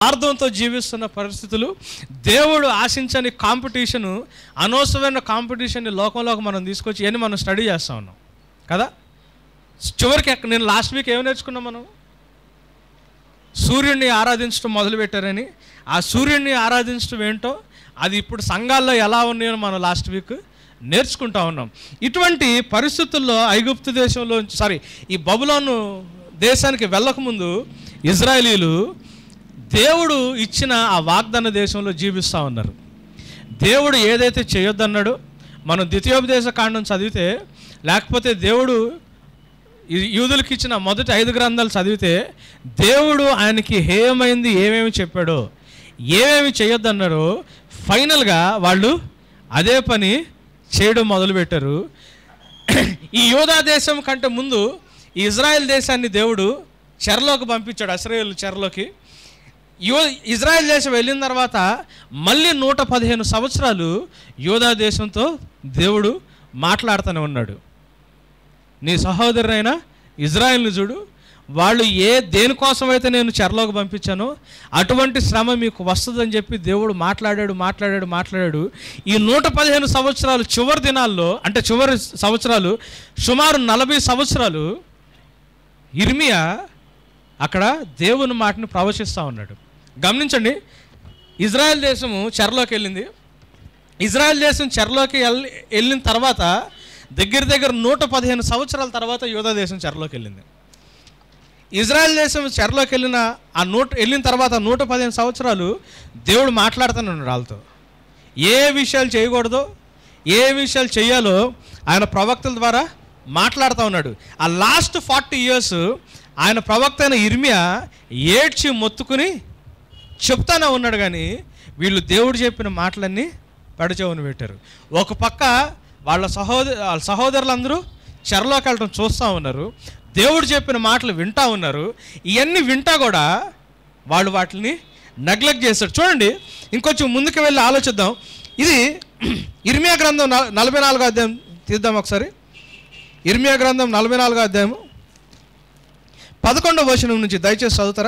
స్వార్థంతో జీవిస్తున్న పరిస్థితులు దేవుడు ఆశించని కాంపిటీషను అనవసరమైన కాంపిటీషన్ని లోకంలోకి మనం తీసుకొచ్చి ఇవన్నీ మనం స్టడీ చేస్తూ ఉన్నాం కదా చివరికి ఎక్క- నేను లాస్ట్ వీక్ ఏం నేర్చుకున్నాం మనం సూర్యుడిని ఆరాధించడం మొదలుపెట్టారని ఆ సూర్యుడిని ఆరాధించడం ఏంటో అది ఇప్పుడు సంఘాల్లో ఎలా ఉన్నాయో మనం లాస్ట్ వీక్ నేర్చుకుంటా ఉన్నాం ఇటువంటి పరిస్థితుల్లో ఐగుప్తు దేశంలో సారీ ఈ బబులోను దేశానికి వెళ్ళకముందు ఇజ్రాయేలీలు దేవుడు ఇచ్చిన ఆ వాగ్దాన దేశంలో జీవిస్తూ ఉన్నారు దేవుడు ఏదైతే చేయొద్దన్నాడో మనం ద్వితీయోపదేశ కాండం చదివితే లేకపోతే దేవుడు ఈ- యూదులకు ఇచ్చిన మొదటి ఐదు గ్రంథాలు చదివితే దేవుడు ఆయనకి హేయమైంది ఏమేమి చెప్పాడో ఏమేమి చేయొద్దన్నారో ఫైనల్గా వాళ్ళు అదే పని చేయడం మొదలుపెట్టారు ఈ యోధా దేశం కంటే ముందు ఈ ఇజ్రాయెల్ దేశాన్ని దేవుడు చెరలోకి పంపించాడు అస్రాయేల్ చెరలోకి యో ఇజ్రాయెల్ దేశం వెళ్ళిన తర్వాత మళ్ళీ నూట పదిహేను సంవత్సరాలు యోధా దేశంతో దేవుడు మాట్లాడుతూనే ఉన్నాడు నీ సహోదరుడైన ఇజ్రాయెల్ని చూడు వాళ్ళు ఏ దేనికోసం అయితే నేను చెరలోకి పంపించానో అటువంటి శ్రమ మీకు వస్తుందని చెప్పి దేవుడు మాట్లాడాడు మాట్లాడాడు మాట్లాడాడు ఈ నూట పదిహేను సంవత్సరాలు చివరి దినాల్లో అంటే చివరి సంవత్సరాలు సుమారు నలభై సంవత్సరాలు ఇర్మియా అక్కడ దేవుని మాటను ప్రవచిస్తూ ఉన్నాడు గమనించండి ఇజ్రాయెల్ దేశము చెరలోకి వెళ్ళింది ఇజ్రాయెల్ దేశం చెరలోకి వెళ్ళి వెళ్ళిన తర్వాత దగ్గర దగ్గర నూట పదిహేను సంవత్సరాల తర్వాత యోధా దేశం చెరలోకి వెళ్ళింది ఇజ్రాయెల్ దేశం చెరలోకి వెళ్ళిన ఆ నూట వెళ్ళిన తర్వాత నూట పదిహేను సంవత్సరాలు దేవుడు మాట్లాడుతూనే ఉన్నాడు వాళ్ళతో ఏ విషయాలు చేయకూడదో ఏ విషయాలు చేయాలో ఆయన ప్రవక్తల ద్వారా మాట్లాడుతూ ఉన్నాడు ఆ లాస్ట్ ఫార్టీ ఇయర్స్ ఆయన ప్రవక్త అయిన ఇర్మియా ఏడ్చి మొత్తుకుని చెప్తానే ఉన్నాడు కానీ వీళ్ళు దేవుడు చెప్పిన మాటలన్నీ పెడచెవుని పెట్టారు ఒక పక్క వాళ్ళ సహోదరు వాళ్ళ సహోదరులందరూ చెరలోకి వెళ్ళటం చూస్తూ ఉన్నారు దేవుడు చెప్పిన మాటలు వింటా ఉన్నారు ఇవన్నీ వింటా కూడా వాళ్ళు వాటిని నెగ్లెక్ట్ చేశారు చూడండి ఇంకొంచెం ముందుకు వెళ్ళి ఆలోచిద్దాం ఇది ఇర్మియా గ్రంథం నల- నలభై నాలుగో అధ్యాయం తీద్దాం ఒకసారి ఇర్మియా గ్రంథం నలభై నాలుగో అధ్యాయము పదకొండవ వచనం నుంచి దయచేసి చదువుతారా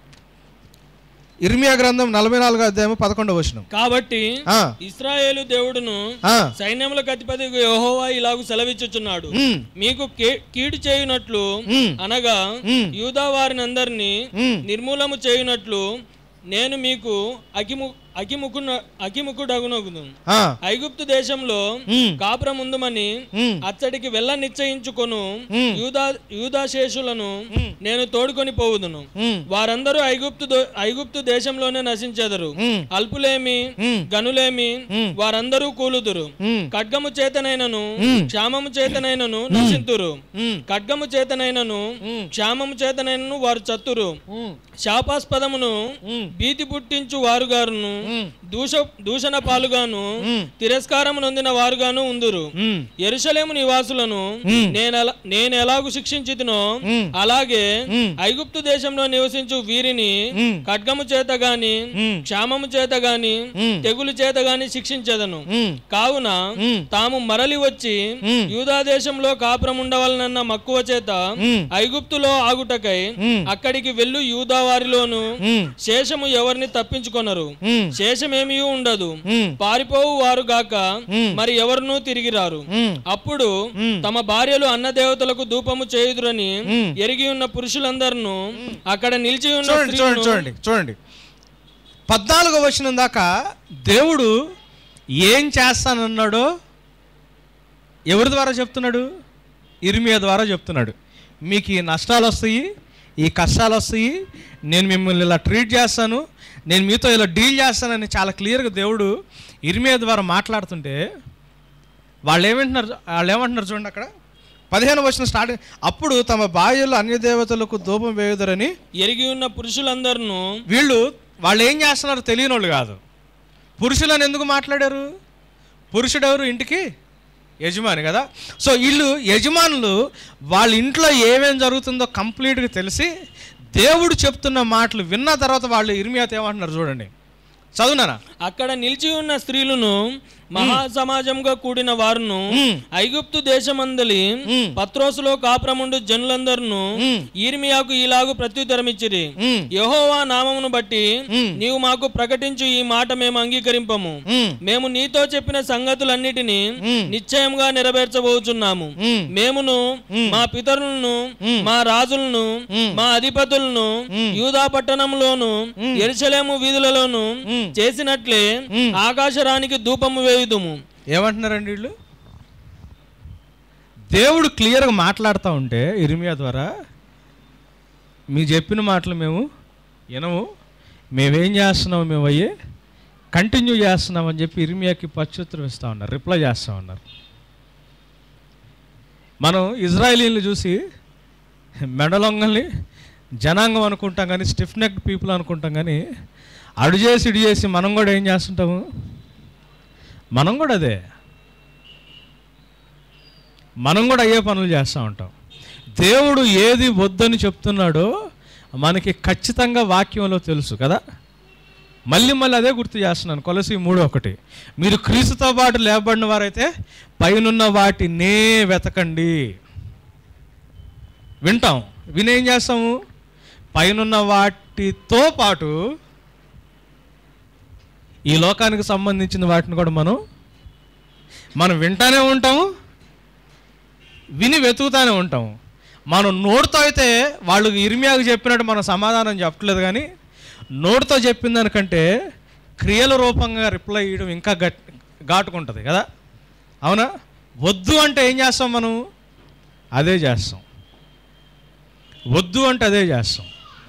ఇర్మియా గ్రంథం నలభై నాలుగో అధ్యాయము పదకొండవ వచనం కాబట్టి ఆ, ఇస్రాయేలు దేవుడును ఆ, సైన్యములకు అధిపతి యెహోవా ఇలాగు సెలవిచ్చుచున్నాడు ఉమ్, మీకు కే- కీడు చేయునట్లు ఉమ్, అనగా ఉమ్. యూదా వారినందరినీ ఉమ్, నిర్మూలము చేయునట్లు నేను మీకు అకిము అకిముకు అకిముకుడగునగును ఆ, ఐగుప్తు దేశంలో ఉమ్, కాపురముందుమని ఉమ్, అచ్చడికి వెళ్ళ నిశ్చయించుకొను ఉమ్. యూదా యూదాశేషులను ఉమ్. నేను తోడుకొని పోవుదును ఉమ్, వారందరూ ఐగుప్తు దో- ఐగుప్తు దేశంలోనే నశించెదరు ఉమ్, అల్పులేమి ఉమ్, గనులేమి ఉమ్. వారందరూ కూలుదురు ఉమ్, ఖడ్గము చేతనైనను ఉమ్. క్షామము చేతనైనను నశింతురు ఉమ్, ఖడ్గము చేతనైనను ఉమ్. క్షామము చేతనైనను వారు చత్తురు ఉమ్, శాపాస్పదమును ఉమ్, భీతి పుట్టించు వారుగాను ఉమ్, దూష దూషణ పాలుగాను ఉమ్. తిరస్కారము నొందిన వారుగాను ఉందురు ఉమ్, ఎరుషలేము నివాసులను ఉమ్. నేనెలా నేను ఎలాగు శిక్షించితినో ఉమ్. అలాగే ఉమ్. ఐగుప్తు దేశంలో నివసించు వీరిని ఉమ్. ఖడ్గము చేత గాని ఉమ్. క్షామము చేత గాని ఉమ్. తెగులు చేత గాని శిక్షించదను ఉమ్, కావున ఉమ్. తాము మరలి వచ్చి ఉమ్. యూదా దేశంలో కాపురం ఉండవలనన్న మక్కువ చేత ఉమ్. ఐగుప్తులో ఆగుటకై ఉమ్. అక్కడికి వెళ్ళు యూదా వారిలోను ఉమ్, శేషము ఎవరిని తప్పించుకొనరు ఉమ్, శేషమేమీ ఉండదు ఉమ్, పారిపోవు వారు గాక ఉమ్. మరి ఎవరునూ తిరిగి రారు ఉమ్, అప్పుడు ఉమ్. తమ భార్యలు అన్న దేవతలకు ధూపము చేయుదురని ఉమ్. ఎరిగి ఉన్న పురుషులందరినూ అక్కడ నిలిచి ఉన్న చూడండి చూడండి స్త్రీలను చూడండి చూడండి పద్నాలుగో వచ్చిన దాకా దేవుడు ఏం చేస్తానన్నాడో ఎవరి ద్వారా చెప్తున్నాడు ఇర్మియా ద్వారా చెప్తున్నాడు మీకు ఈ నష్టాలు వస్తాయి ఈ కష్టాలు వస్తాయి నేను మిమ్మల్ని ఇలా ట్రీట్ చేస్తాను నేను మీతో ఇలా డీల్ చేస్తానని చాలా క్లియర్గా దేవుడు ఇర్మియా ద్వారా మాట్లాడుతుంటే వాళ్ళు ఏమంటున్నారు వాళ్ళు ఏమంటున్నారు చూడండి అక్కడ పదిహేను వచ్చిన స్టార్ట్ అప్పుడు తమ భార్యలు అన్య దేవతలకు ధూపం వేయుదరని ఎరిగి ఉన్న పురుషులందరినూ వీళ్ళు వాళ్ళు ఏం చేస్తున్నారో తెలియని వాళ్ళు కాదు పురుషులని ఎందుకు మాట్లాడారు పురుషుడు ఎవరు ఇంటికి యజమాని కదా సో వీళ్ళు యజమానులు వాళ్ళ ఇంట్లో ఏమేం జరుగుతుందో కంప్లీట్గా తెలిసి దేవుడు చెప్తున్న మాటలు విన్న తర్వాత వాళ్ళు ఇర్మియాతో ఏమంటున్నారు చూడండి చదువునానా అక్కడ నిలిచి ఉన్న స్త్రీలను మహా సమాజంగా కూడిన వారును ఐగుప్తు దేశమందలి పత్రోసులో కాపురముండు జనులందరూ ఈర్మియాకు ఇలాగు ప్రత్యుత్తరమిచ్చిరి ఉమ్, యెహోవా నామమును బట్టి నీవు మాకు ప్రకటించు ఈ మాట మేము అంగీకరింపము ఉమ్, మేము నీతో చెప్పిన సంగతులన్నిటినీ నిశ్చయంగా నెరవేర్చబోచున్నాము ఉమ్, మేమును మా పితరులను మా రాజులను మా అధిపతులను యూదా పట్టణంలోను ఎరుసలేము వీధులలోను చేసినట్లే ఆకాశరానికి ధూపము వేయుదుము ఏమంటున్నారండి వీళ్ళు దేవుడు క్లియర్గా మాట్లాడుతూ ఉంటే ఇరిమియా ద్వారా మీ చెప్పిన మాటలు మేము వినము మేమేం చేస్తున్నాము మేము అయ్యే కంటిన్యూ చేస్తున్నాం అని చెప్పి ఇరిమియాకి పచ్చుత్తరం ఇస్తూ ఉన్నారు రిప్లై చేస్తూ ఉన్నారు మనం ఇజ్రాయేలీని చూసి మెడలొంగల్ని జనాంగం అనుకుంటాం కానీ స్టిఫ్ నెక్ పీపుల్ అనుకుంటాం కానీ అడు చేసి ఇడు చేసి మనం కూడా ఏం చేస్తుంటాము మనం కూడా అదే మనం కూడా అయ్యే పనులు చేస్తూ ఉంటాం దేవుడు ఏది వద్దని చెప్తున్నాడో మనకి ఖచ్చితంగా వాక్యంలో తెలుసు కదా మళ్ళీ మళ్ళీ అదే గుర్తు చేస్తున్నాను కొలసి మూడు ఒకటి మీరు క్రీస్తుతో పాటు లేబడిన వారైతే పైనున్న వాటినే వెతకండి వింటాం వినేం చేస్తాము పైనున్న వాటితో పాటు ఈ లోకానికి సంబంధించిన వాటిని కూడా మనం మనం వింటానే ఉంటాము విని వెతుకుతానే ఉంటాము మనం నోటితో అయితే వాళ్ళు ఇర్మియాకు చెప్పినట్టు మనం సమాధానం చెప్పట్లేదు కానీ నోటితో చెప్పిన దానికంటే క్రియల రూపంగా రిప్లై ఇవ్వడం ఇంకా గట్ ఘాటుకుంటుంది కదా అవునా వద్దు అంటే ఏం చేస్తాం మనం అదే చేస్తాం వద్దు అంటే అదే చేస్తాం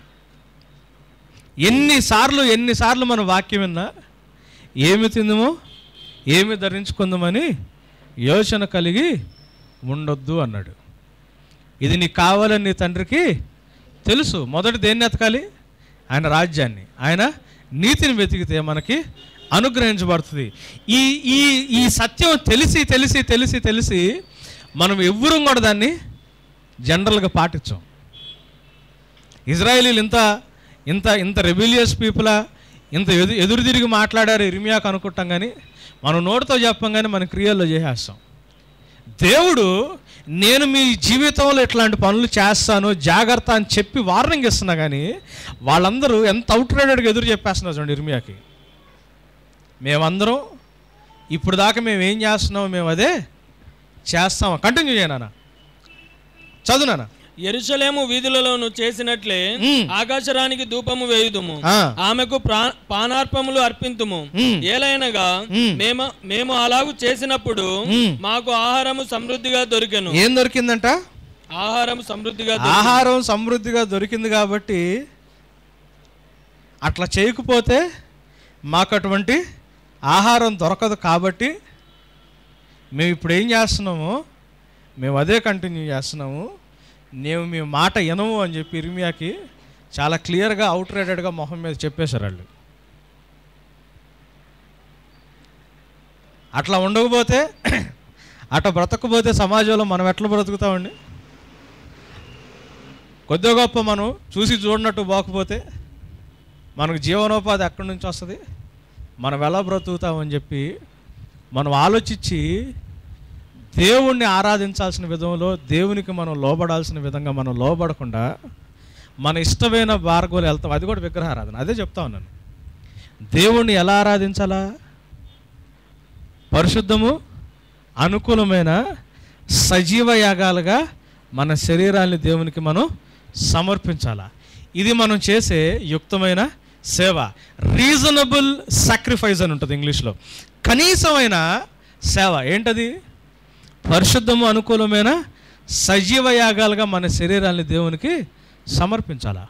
ఎన్నిసార్లు ఎన్నిసార్లు మన వాక్యం విన్నా ఏమి తిందుమో ఏమి ధరించుకుందామని యోచన కలిగి ఉండొద్దు అన్నాడు ఇది నీకు కావాలని నీ తండ్రికి తెలుసు మొదట దేన్ని ఎతకాలి ఆయన రాజ్యాన్ని ఆయన నీతిని వెతికితే మనకి అనుగ్రహించబడుతుంది ఈ ఈ ఈ సత్యం తెలిసి తెలిసి తెలిసి తెలిసి మనం ఎవ్వరూ కూడా దాన్ని జనరల్గా పాటించాం ఇజ్రాయేలీలు ఇంత ఇంత ఇంత రెబిలియస్ పీపులా ఇంత ఎదు ఎదురు తిరిగి మాట్లాడారు ఇర్మియాకు అనుకుంటాం కానీ మనం నోటితో చెప్పం కానీ మన క్రియల్లో చేసేస్తాం దేవుడు నేను మీ జీవితంలో ఇట్లాంటి పనులు చేస్తాను జాగ్రత్త అని చెప్పి వార్నింగ్ ఇస్తున్నా కానీ వాళ్ళందరూ ఎంత అవుట్రేటెడ్గా ఎదురు చెప్పేస్తున్నారు చూడండి ఇర్మియాకి మేమందరం ఇప్పుడు దాకా మేము ఏం చేస్తున్నామో మేము అదే చేస్తాం కంటిన్యూ చేయనా చదువునానా ఎరుసలేము వీధులలోను చేసినట్లే మ్మ్. ఆకాశరానికి ధూపము వేయుదుము ఆ. ఆమెకు ప్రా- పానార్పములు అర్పింతుము మ్మ్. ఏలైనగా మ్మ్. మేము మేము అలాగు చేసినప్పుడు మ్మ్. మాకు ఆహారము సమృద్ధిగా దొరికెను ఏం దొరికిందంట ఆహారం సమృద్ధిగా దొరికెను. ఆహారం సమృద్ధిగా దొరికింది కాబట్టి అట్లా చేయకపోతే మాకు అటువంటి ఆహారం దొరకదు కాబట్టి మేము ఇప్పుడు ఏం చేస్తున్నాము మేము అదే కంటిన్యూ చేస్తున్నాము నేను మీ మాట వినము అని చెప్పి ఇర్మియాకి చాలా క్లియర్గా అవుట్రేటెడ్గా మొహం మీద చెప్పేశారు వాళ్ళు అట్లా ఉండకపోతే అట్లా బ్రతకపోతే సమాజంలో మనం ఎట్లా బ్రతుకుతామండి కొద్దిగా గొప్ప మనం చూసి చూడనట్టు పోకపోతే మనకు జీవనోపాధి ఎక్కడి నుంచి వస్తుంది మనం ఎలా బ్రతుకుతామని చెప్పి మనం ఆలోచించి దేవుణ్ణి ఆరాధించాల్సిన విధంలో దేవునికి మనం లోబడాల్సిన విధంగా మనం లోబడకుండా మన ఇష్టమైన మార్గంలో వెళ్తాం అది కూడా విగ్రహారాధన అదే చెప్తా ఉన్నాను దేవుణ్ణి ఎలా ఆరాధించాలా పరిశుద్ధము అనుకూలమైన సజీవ యాగాలుగా మన శరీరాన్ని దేవునికి మనం సమర్పించాలా ఇది మనం చేసే యుక్తమైన సేవ రీజనబుల్ సాక్రిఫైస్ అని ఉంటుంది ఇంగ్లీష్లో కనీసమైన సేవ ఏంటది పరిశుద్ధము అనుకూలమైన సజీవ యాగాలుగా మన శరీరాన్ని దేవునికి సమర్పించాలా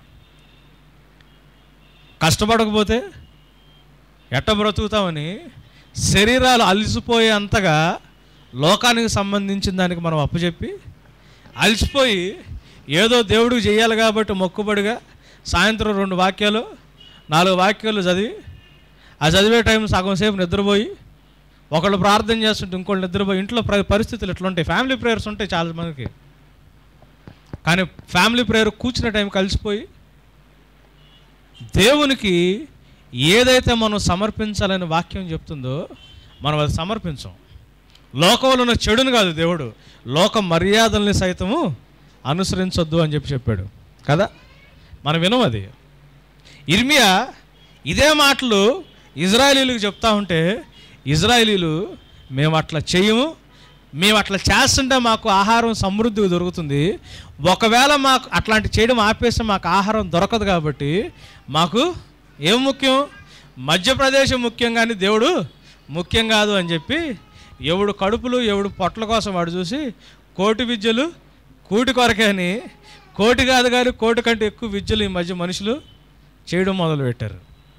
కష్టపడకపోతే ఎట్ట బ్రతుకుతామని శరీరాలు అలసిపోయే అంతగా లోకానికి సంబంధించిన దానికి మనం అప్పచెప్పి అలసిపోయి ఏదో దేవుడికి చేయాలి కాబట్టి మొక్కుబడిగా సాయంత్రం రెండు వాక్యాలు నాలుగు వాక్యాలు చదివి ఆ చదివే టైం సగం సేపు నిద్రపోయి ఒకళ్ళు ప్రార్థన చేస్తుంటే ఇంకోళ్ళు నిద్రపోయి ఇంట్లో ప్ర- పరిస్థితులు ఎట్లా ఉంటాయి ఫ్యామిలీ ప్రేయర్స్ ఉంటాయి చాలా మందికి కానీ ఫ్యామిలీ ప్రేయర్ కూర్చునే టైం కలిసిపోయి దేవునికి ఏదైతే మనం సమర్పించాలని వాక్యం చెప్తుందో మనం అది సమర్పించం లోకంలో ఉన్న చెడును కాదు దేవుడు లోక మర్యాదల్ని సైతము అనుసరించొద్దు అని చెప్పి చెప్పాడు కదా మనం వినం అది ఇర్మియా ఇదే మాటలు ఇజ్రాయేలీలకు చెప్తా ఉంటే ఇజ్రాయేలీలు మేము అట్లా చేయము మేము అట్లా చేస్తుంటే మాకు ఆహారం సమృద్ధిగా దొరుకుతుంది ఒకవేళ మాకు అట్లాంటి చేయడం ఆపేస్తే మాకు ఆహారం దొరకదు కాబట్టి మాకు ఏం ముఖ్యం మధ్యప్రదేశ్ ముఖ్యం కానీ దేవుడు ముఖ్యం కాదు అని చెప్పి ఎవడు కడుపులు ఎవడు పొట్ల కోసం వాడు చూసి కోటి విద్యలు కూటి కొరకే అని కోటి కాదు కానీ కోటి కంటే ఎక్కువ విద్యలు ఈ మధ్య మనుషులు చేయడం మొదలుపెట్టారు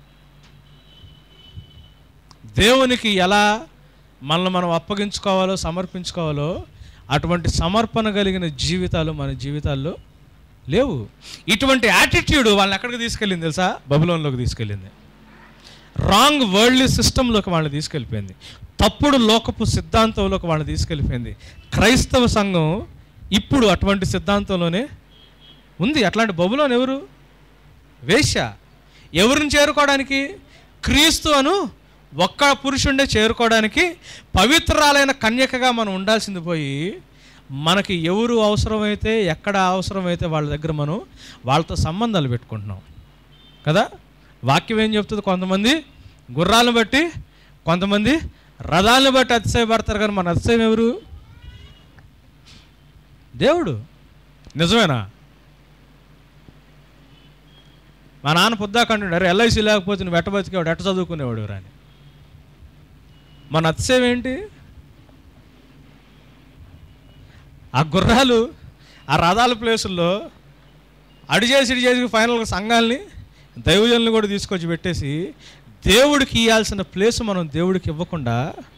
దేవునికి ఎలా మనల్ని మనం అప్పగించుకోవాలో సమర్పించుకోవాలో అటువంటి సమర్పణ కలిగిన జీవితాలు మన జీవితాల్లో లేవు ఇటువంటి యాటిట్యూడ్ వాళ్ళని ఎక్కడికి తీసుకెళ్ళింది తెలుసా బబులోన్లోకి తీసుకెళ్ళింది రాంగ్ వరల్డ్ సిస్టంలోకి వాళ్ళని తీసుకెళ్ళిపోయింది తప్పుడు లోకపు సిద్ధాంతంలోకి వాళ్ళని తీసుకెళ్ళిపోయింది క్రైస్తవ సంఘం ఇప్పుడు అటువంటి సిద్ధాంతంలోనే ఉంది అట్లాంటి బబులోన్ ఎవరు వేశ్య ఎవరిని చేరుకోవడానికి క్రీస్తు అను ఒక్క పురుషుండే చేరుకోవడానికి పవిత్రాలైన కన్యకగా మనం ఉండాల్సింది పోయి మనకి ఎవరు అవసరమైతే ఎక్కడ అవసరమైతే వాళ్ళ దగ్గర మనం వాళ్ళతో సంబంధాలు పెట్టుకుంటున్నాం కదా వాక్యం ఏం చెప్తుంది కొంతమంది గుర్రాలను బట్టి కొంతమంది రథాలను బట్టి అతిశయపడతారు కానీ మన అతిశయం ఎవరు దేవుడు నిజమేనా మా నాన్న పొద్దాకంటున్నాడు ఎల్ఐసి లేకపోతే నువ్వు ఎట్ట బతికేవాడు ఎట్ట చదువుకునేవాడు రాని మన అతిశయం ఏంటి ఆ గుర్రాలు ఆ రథాల ప్లేసుల్లో అడి చేసి ఇడి చేసి ఫైనల్గా సంఘాలని దైవజనులు కూడా తీసుకొచ్చి పెట్టేసి దేవుడికి ఇవ్వాల్సిన ప్లేస్ మనం దేవుడికి ఇవ్వకుండా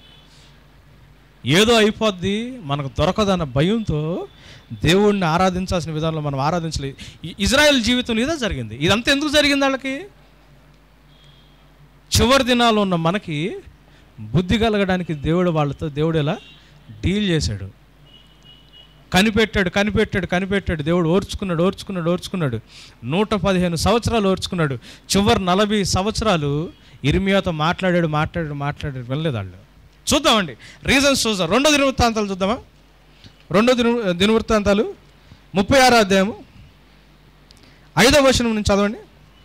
ఏదో అయిపోద్ది మనకు దొరకదన్న భయంతో దేవుడిని ఆరాధించాల్సిన విధానంలో మనం ఆరాధించలేదు ఇ- ఇజ్రాయెల్ జీవితంలో ఇదే జరిగింది ఇదంతా ఎందుకు జరిగింది వాళ్ళకి చివరి దినాల్లో ఉన్న మనకి బుద్ధి కలగడానికి దేవుడు వాళ్ళతో దేవుడు ఎలా డీల్ చేశాడు కనిపెట్టాడు కనిపెట్టాడు కనిపెట్టాడు దేవుడు ఓర్చుకున్నాడు ఓర్చుకున్నాడు ఓర్చుకున్నాడు నూట పదిహేను సంవత్సరాలు ఓర్చుకున్నాడు చివరి నలభై సంవత్సరాలు ఇర్మియాతో మాట్లాడాడు మాట్లాడాడు మాట్లాడాడు వెళ్ళలేదు వాళ్ళు చూద్దామండి రీజన్స్ చూద్దాం రెండో దినవృత్తాంతాలు చూద్దామా రెండో దిన దినవృత్తాంతాలు ముప్పై ఆరో అధ్యాయము ఐదో వచనం నుంచి చదవండి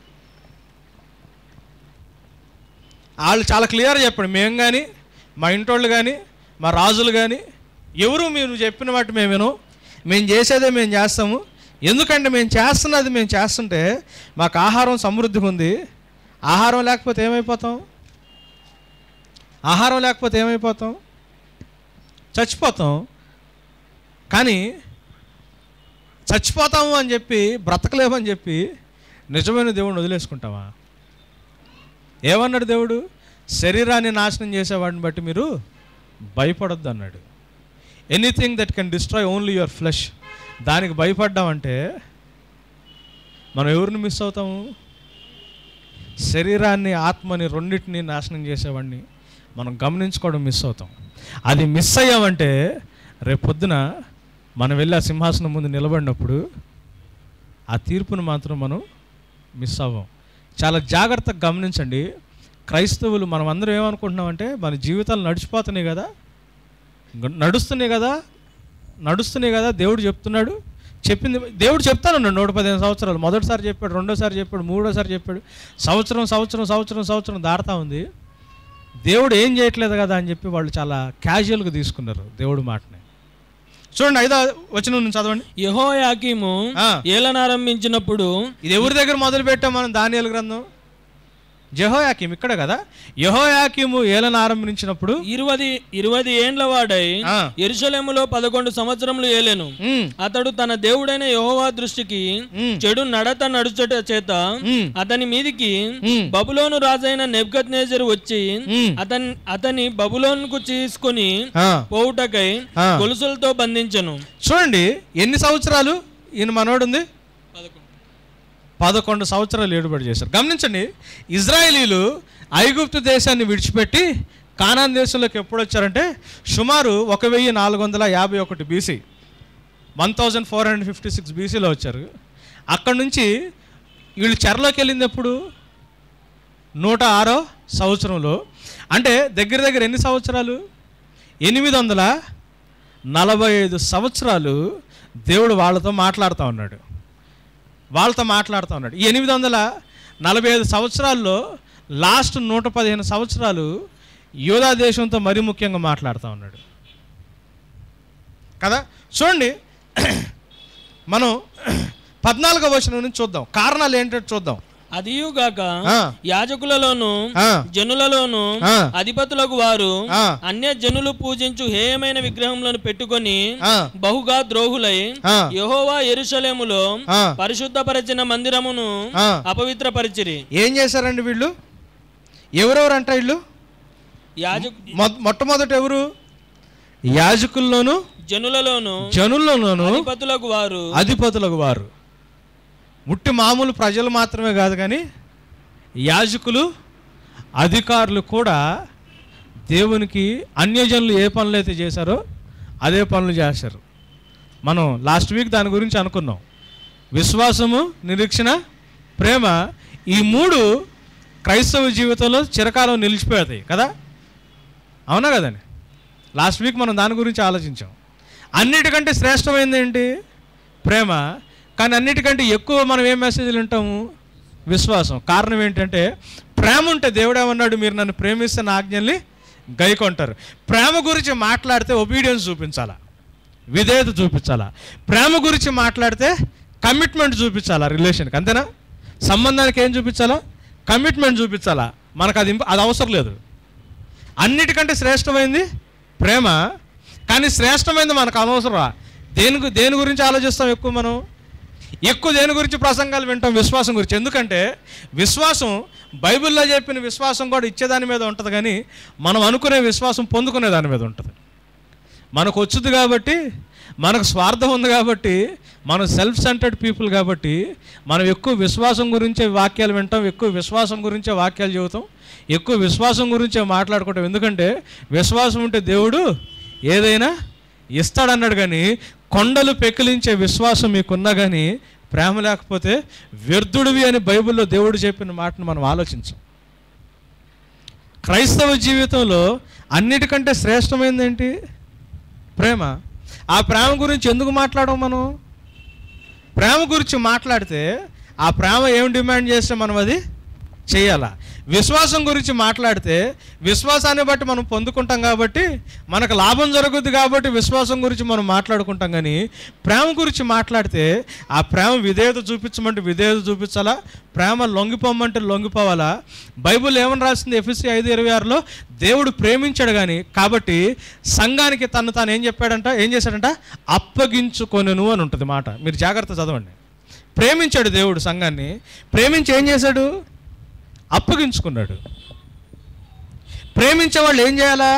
వాళ్ళు చాలా క్లియర్ చెప్పండి మేము కానీ మా ఇంటోళ్ళు కానీ మా రాజులు కానీ ఎవరు మీరు చెప్పిన వాటి మేము వినం మేము చేసేదే మేము చేస్తాము ఎందుకంటే మేము చేస్తున్నది మేము చేస్తుంటే మాకు ఆహారం సమృద్ధిగా ఉంది ఆహారం లేకపోతే ఏమైపోతాం ఆహారం లేకపోతే ఏమైపోతాం చచ్చిపోతాం కానీ చచ్చిపోతాము అని చెప్పి బ్రతకలేమని చెప్పి నిజమైన దేవుడిని వదిలేసుకుంటామా ఏమన్నాడు దేవుడు శరీరాన్ని నాశనం చేసేవాడిని బట్టి మీరు భయపడొద్దు అన్నాడు anything that can destroy only your flesh దానికి భయపడ్డామంటే మనం ఎవరిని మిస్ అవుతాము శరీరాన్ని ఆత్మని రెండింటిని నాశనం చేసేవాడిని మనం గమనించుకోవడం మిస్ అవుతాం అది మిస్ అయ్యామంటే రేపు పొద్దున మనం వెళ్ళి ఆ సింహాసనం ముందు నిలబడినప్పుడు ఆ తీర్పును మాత్రం మనం మిస్ అవ్వం చాలా జాగ్రత్తగా గమనించండి క్రైస్తవులు మనం అందరం ఏమనుకుంటున్నామంటే మన జీవితాలు నడిచిపోతున్నాయి కదా గ- నడుస్తున్నాయి కదా నడుస్తున్నాయి కదా దేవుడు చెప్తున్నాడు చెప్పింది దేవుడు చెప్తానన్నాడు నూట పదిహేను సంవత్సరాలు మొదటిసారి చెప్పాడు రెండోసారి చెప్పాడు మూడోసారి చెప్పాడు సంవత్సరం సంవత్సరం సంవత్సరం సంవత్సరం దాటుతా ఉంది దేవుడు ఏం చేయట్లేదు కదా అని చెప్పి వాళ్ళు చాలా క్యాజువల్గా తీసుకున్నారు దేవుడు మాటని చూడండి ఐదో వచనం నుంచి చదవండి యెహోయాకీము ఆ. ఏలనారంభించినప్పుడు ఇది ఎవరి దగ్గర మొదలు పెట్టాం మనం దానియాల గ్రంథం జెహోయాకీం ఇక్కడ కదా యెహోయాకీము ఏలను ఆరంభించినప్పుడు ఇరువది ఇరువది ఏండ్ల వాడై ఆ. ఎరుసలేములో పదకొండు సంవత్సరములు ఏలెను ఉమ్, అతడు తన దేవుడైన యెహోవా దృష్టికి ఉమ్, చెడు నడత నడుచుట చేత ఉమ్, అతని మీదికి ఉమ్, బబులోను రాజైన నెబ్కద్నేజరు వచ్చి ఉమ్. అతని అతని బబులోనుకు తీసుకుని ఆ, పోవుటకై ఆ. గొలుసులతో బంధించను చూడండి ఎన్ని సంవత్సరాలు ఈయన మనోడు ఉంది పదకొండు సంవత్సరాలు ఏడుబడి చేశారు గమనించండి ఇజ్రాయేలీలు ఐగుప్తు దేశాన్ని విడిచిపెట్టి కానాన్ దేశంలోకి ఎప్పుడు వచ్చారంటే సుమారు ఒక వెయ్యి నాలుగు వందల యాభై ఒకటి BC one thousand four hundred fifty six బీసీలో వచ్చారు అక్కడ నుంచి వీళ్ళు చెరలోకి వెళ్ళింది ఎప్పుడు నూట ఆరో సంవత్సరంలో అంటే దగ్గర దగ్గర ఎన్ని సంవత్సరాలు ఎనిమిది వందల నలభై ఐదు సంవత్సరాలు దేవుడు వాళ్ళతో మాట్లాడుతూ ఉన్నాడు వాళ్ళతో మాట్లాడుతూ ఉన్నాడు ఈ ఎనిమిది వందల నలభై ఐదు సంవత్సరాల్లో లాస్ట్ నూట పదిహేను సంవత్సరాలు యోధా దేశంతో మరీ ముఖ్యంగా మాట్లాడుతూ ఉన్నాడు కదా చూడండి మనం పద్నాలుగో వచనం నుంచి చూద్దాం కారణాలు ఏంటంటే చూద్దాం అదియుగాక ఆ. యాజకులలోను ఆ. జనులలోను ఆ. అధిపతులకు వారు ఆ. అన్య జనులు పూజించు హేయమైన విగ్రహములను పెట్టుకొని ఆ, బహుగా ద్రోహులై ఆ, యెహోవా ఎరుషలేములో ఆ. పరిశుద్ధపరచిన మందిరమును ఆ. అపవిత్రపరిచిరి ఏం చేశారండి వీళ్ళు ఎవరెవరు అంట వీళ్ళు యాజకు మొ- మొట్టమొదట ఎవరు యాజకుల్లోను జనులలోను జనుల్లోనూ అధిపతులకు వారు అధిపతులకు వారు ముట్టి మామూలు ప్రజలు మాత్రమే కాదు కానీ యాజకులు అధికారులు కూడా దేవునికి అన్యజనులు ఏ పనులు అయితే చేశారో అదే పనులు చేశారు మనం లాస్ట్ వీక్ దాని గురించి అనుకున్నాం విశ్వాసము నిరీక్షణ ప్రేమ ఈ మూడు క్రైస్తవ జీవితంలో చిరకాలం నిలిచిపోతాయి కదా అవునా కదండి లాస్ట్ వీక్ మనం దాని గురించి ఆలోచించాం అన్నిటికంటే శ్రేష్టమైనది ఏంటి ప్రేమ కానీ అన్నిటికంటే ఎక్కువ మనం ఏం మెసేజ్లు వింటాము విశ్వాసం కారణం ఏంటంటే ప్రేమ ఉంటే దేవుడు ఏమన్నాడు మీరు నన్ను ప్రేమిస్తే నా ఆజ్ఞల్ని గైకొంటారు ప్రేమ గురించి మాట్లాడితే ఒబీడియన్స్ చూపించాలా విధేయత చూపించాలా ప్రేమ గురించి మాట్లాడితే కమిట్మెంట్ చూపించాలా రిలేషన్కి అంతేనా సంబంధానికి ఏం చూపించాలా కమిట్మెంట్ చూపించాలా మనకు అది ఇంప- అది అవసరం లేదు అన్నిటికంటే శ్రేష్టమైంది ప్రేమ కానీ శ్రేష్టమైంది మనకు అనవసరం దేని గు- దేని గురించి ఆలోచిస్తాం ఎక్కువ మనం ఎక్కువ దేని గురించి ప్రసంగాలు వింటాం విశ్వాసం గురించి ఎందుకంటే విశ్వాసం బైబిల్లో చెప్పిన విశ్వాసం కూడా ఇచ్చేదాని మీద ఉంటుంది కానీ మనం అనుకునే విశ్వాసం పొందుకునే దాని మీద ఉంటుంది మనకు వచ్చుది కాబట్టి మనకు స్వార్థం ఉంది కాబట్టి మనం సెల్ఫ్ సెంటర్డ్ పీపుల్ కాబట్టి మనం ఎక్కువ విశ్వాసం గురించే వాక్యాలు వింటాం ఎక్కువ విశ్వాసం గురించే వాక్యాలు చెబుతాం ఎక్కువ విశ్వాసం గురించే మాట్లాడుకుంటాం ఎందుకంటే విశ్వాసం ఉంటే దేవుడు ఏదైనా ఇస్తాడన్నాడు కానీ కొండలు పెకిలించే విశ్వాసం మీకున్నా కానీ ప్రేమ లేకపోతే వ్యర్థుడివి అని బైబిల్లో దేవుడు చెప్పిన మాటను మనం ఆలోచించం క్రైస్తవ జీవితంలో అన్నిటికంటే శ్రేష్టమైనది ఏంటి ప్రేమ ఆ ప్రేమ గురించి ఎందుకు మాట్లాడడం మనం ప్రేమ గురించి మాట్లాడితే ఆ ప్రేమ ఏం డిమాండ్ చేస్తే మనం అది చేయాలా విశ్వాసం గురించి మాట్లాడితే విశ్వాసాన్ని బట్టి మనం పొందుకుంటాం కాబట్టి మనకు లాభం జరుగుద్ది కాబట్టి విశ్వాసం గురించి మనం మాట్లాడుకుంటాం కానీ ప్రేమ గురించి మాట్లాడితే ఆ ప్రేమ విధేయత చూపించమంటే విధేయత చూపించాలా ప్రేమ లొంగిపోమంటే లొంగిపోవాలా బైబిల్ ఏమని రాసింది ఎఫ్ఎస్సి ఐదు ఇరవై ఆరులో దేవుడు ప్రేమించాడు కానీ కాబట్టి సంఘానికి తను తాను ఏం చెప్పాడంట ఏం చేశాడంట అప్పగించుకొనును అని ఉంటుంది మాట మీరు జాగ్రత్త చదవండి ప్రేమించాడు దేవుడు సంఘాన్ని ప్రేమించి ఏం చేశాడు అప్పగించుకున్నాడు ప్రేమించే వాళ్ళు ఏం చేయాలా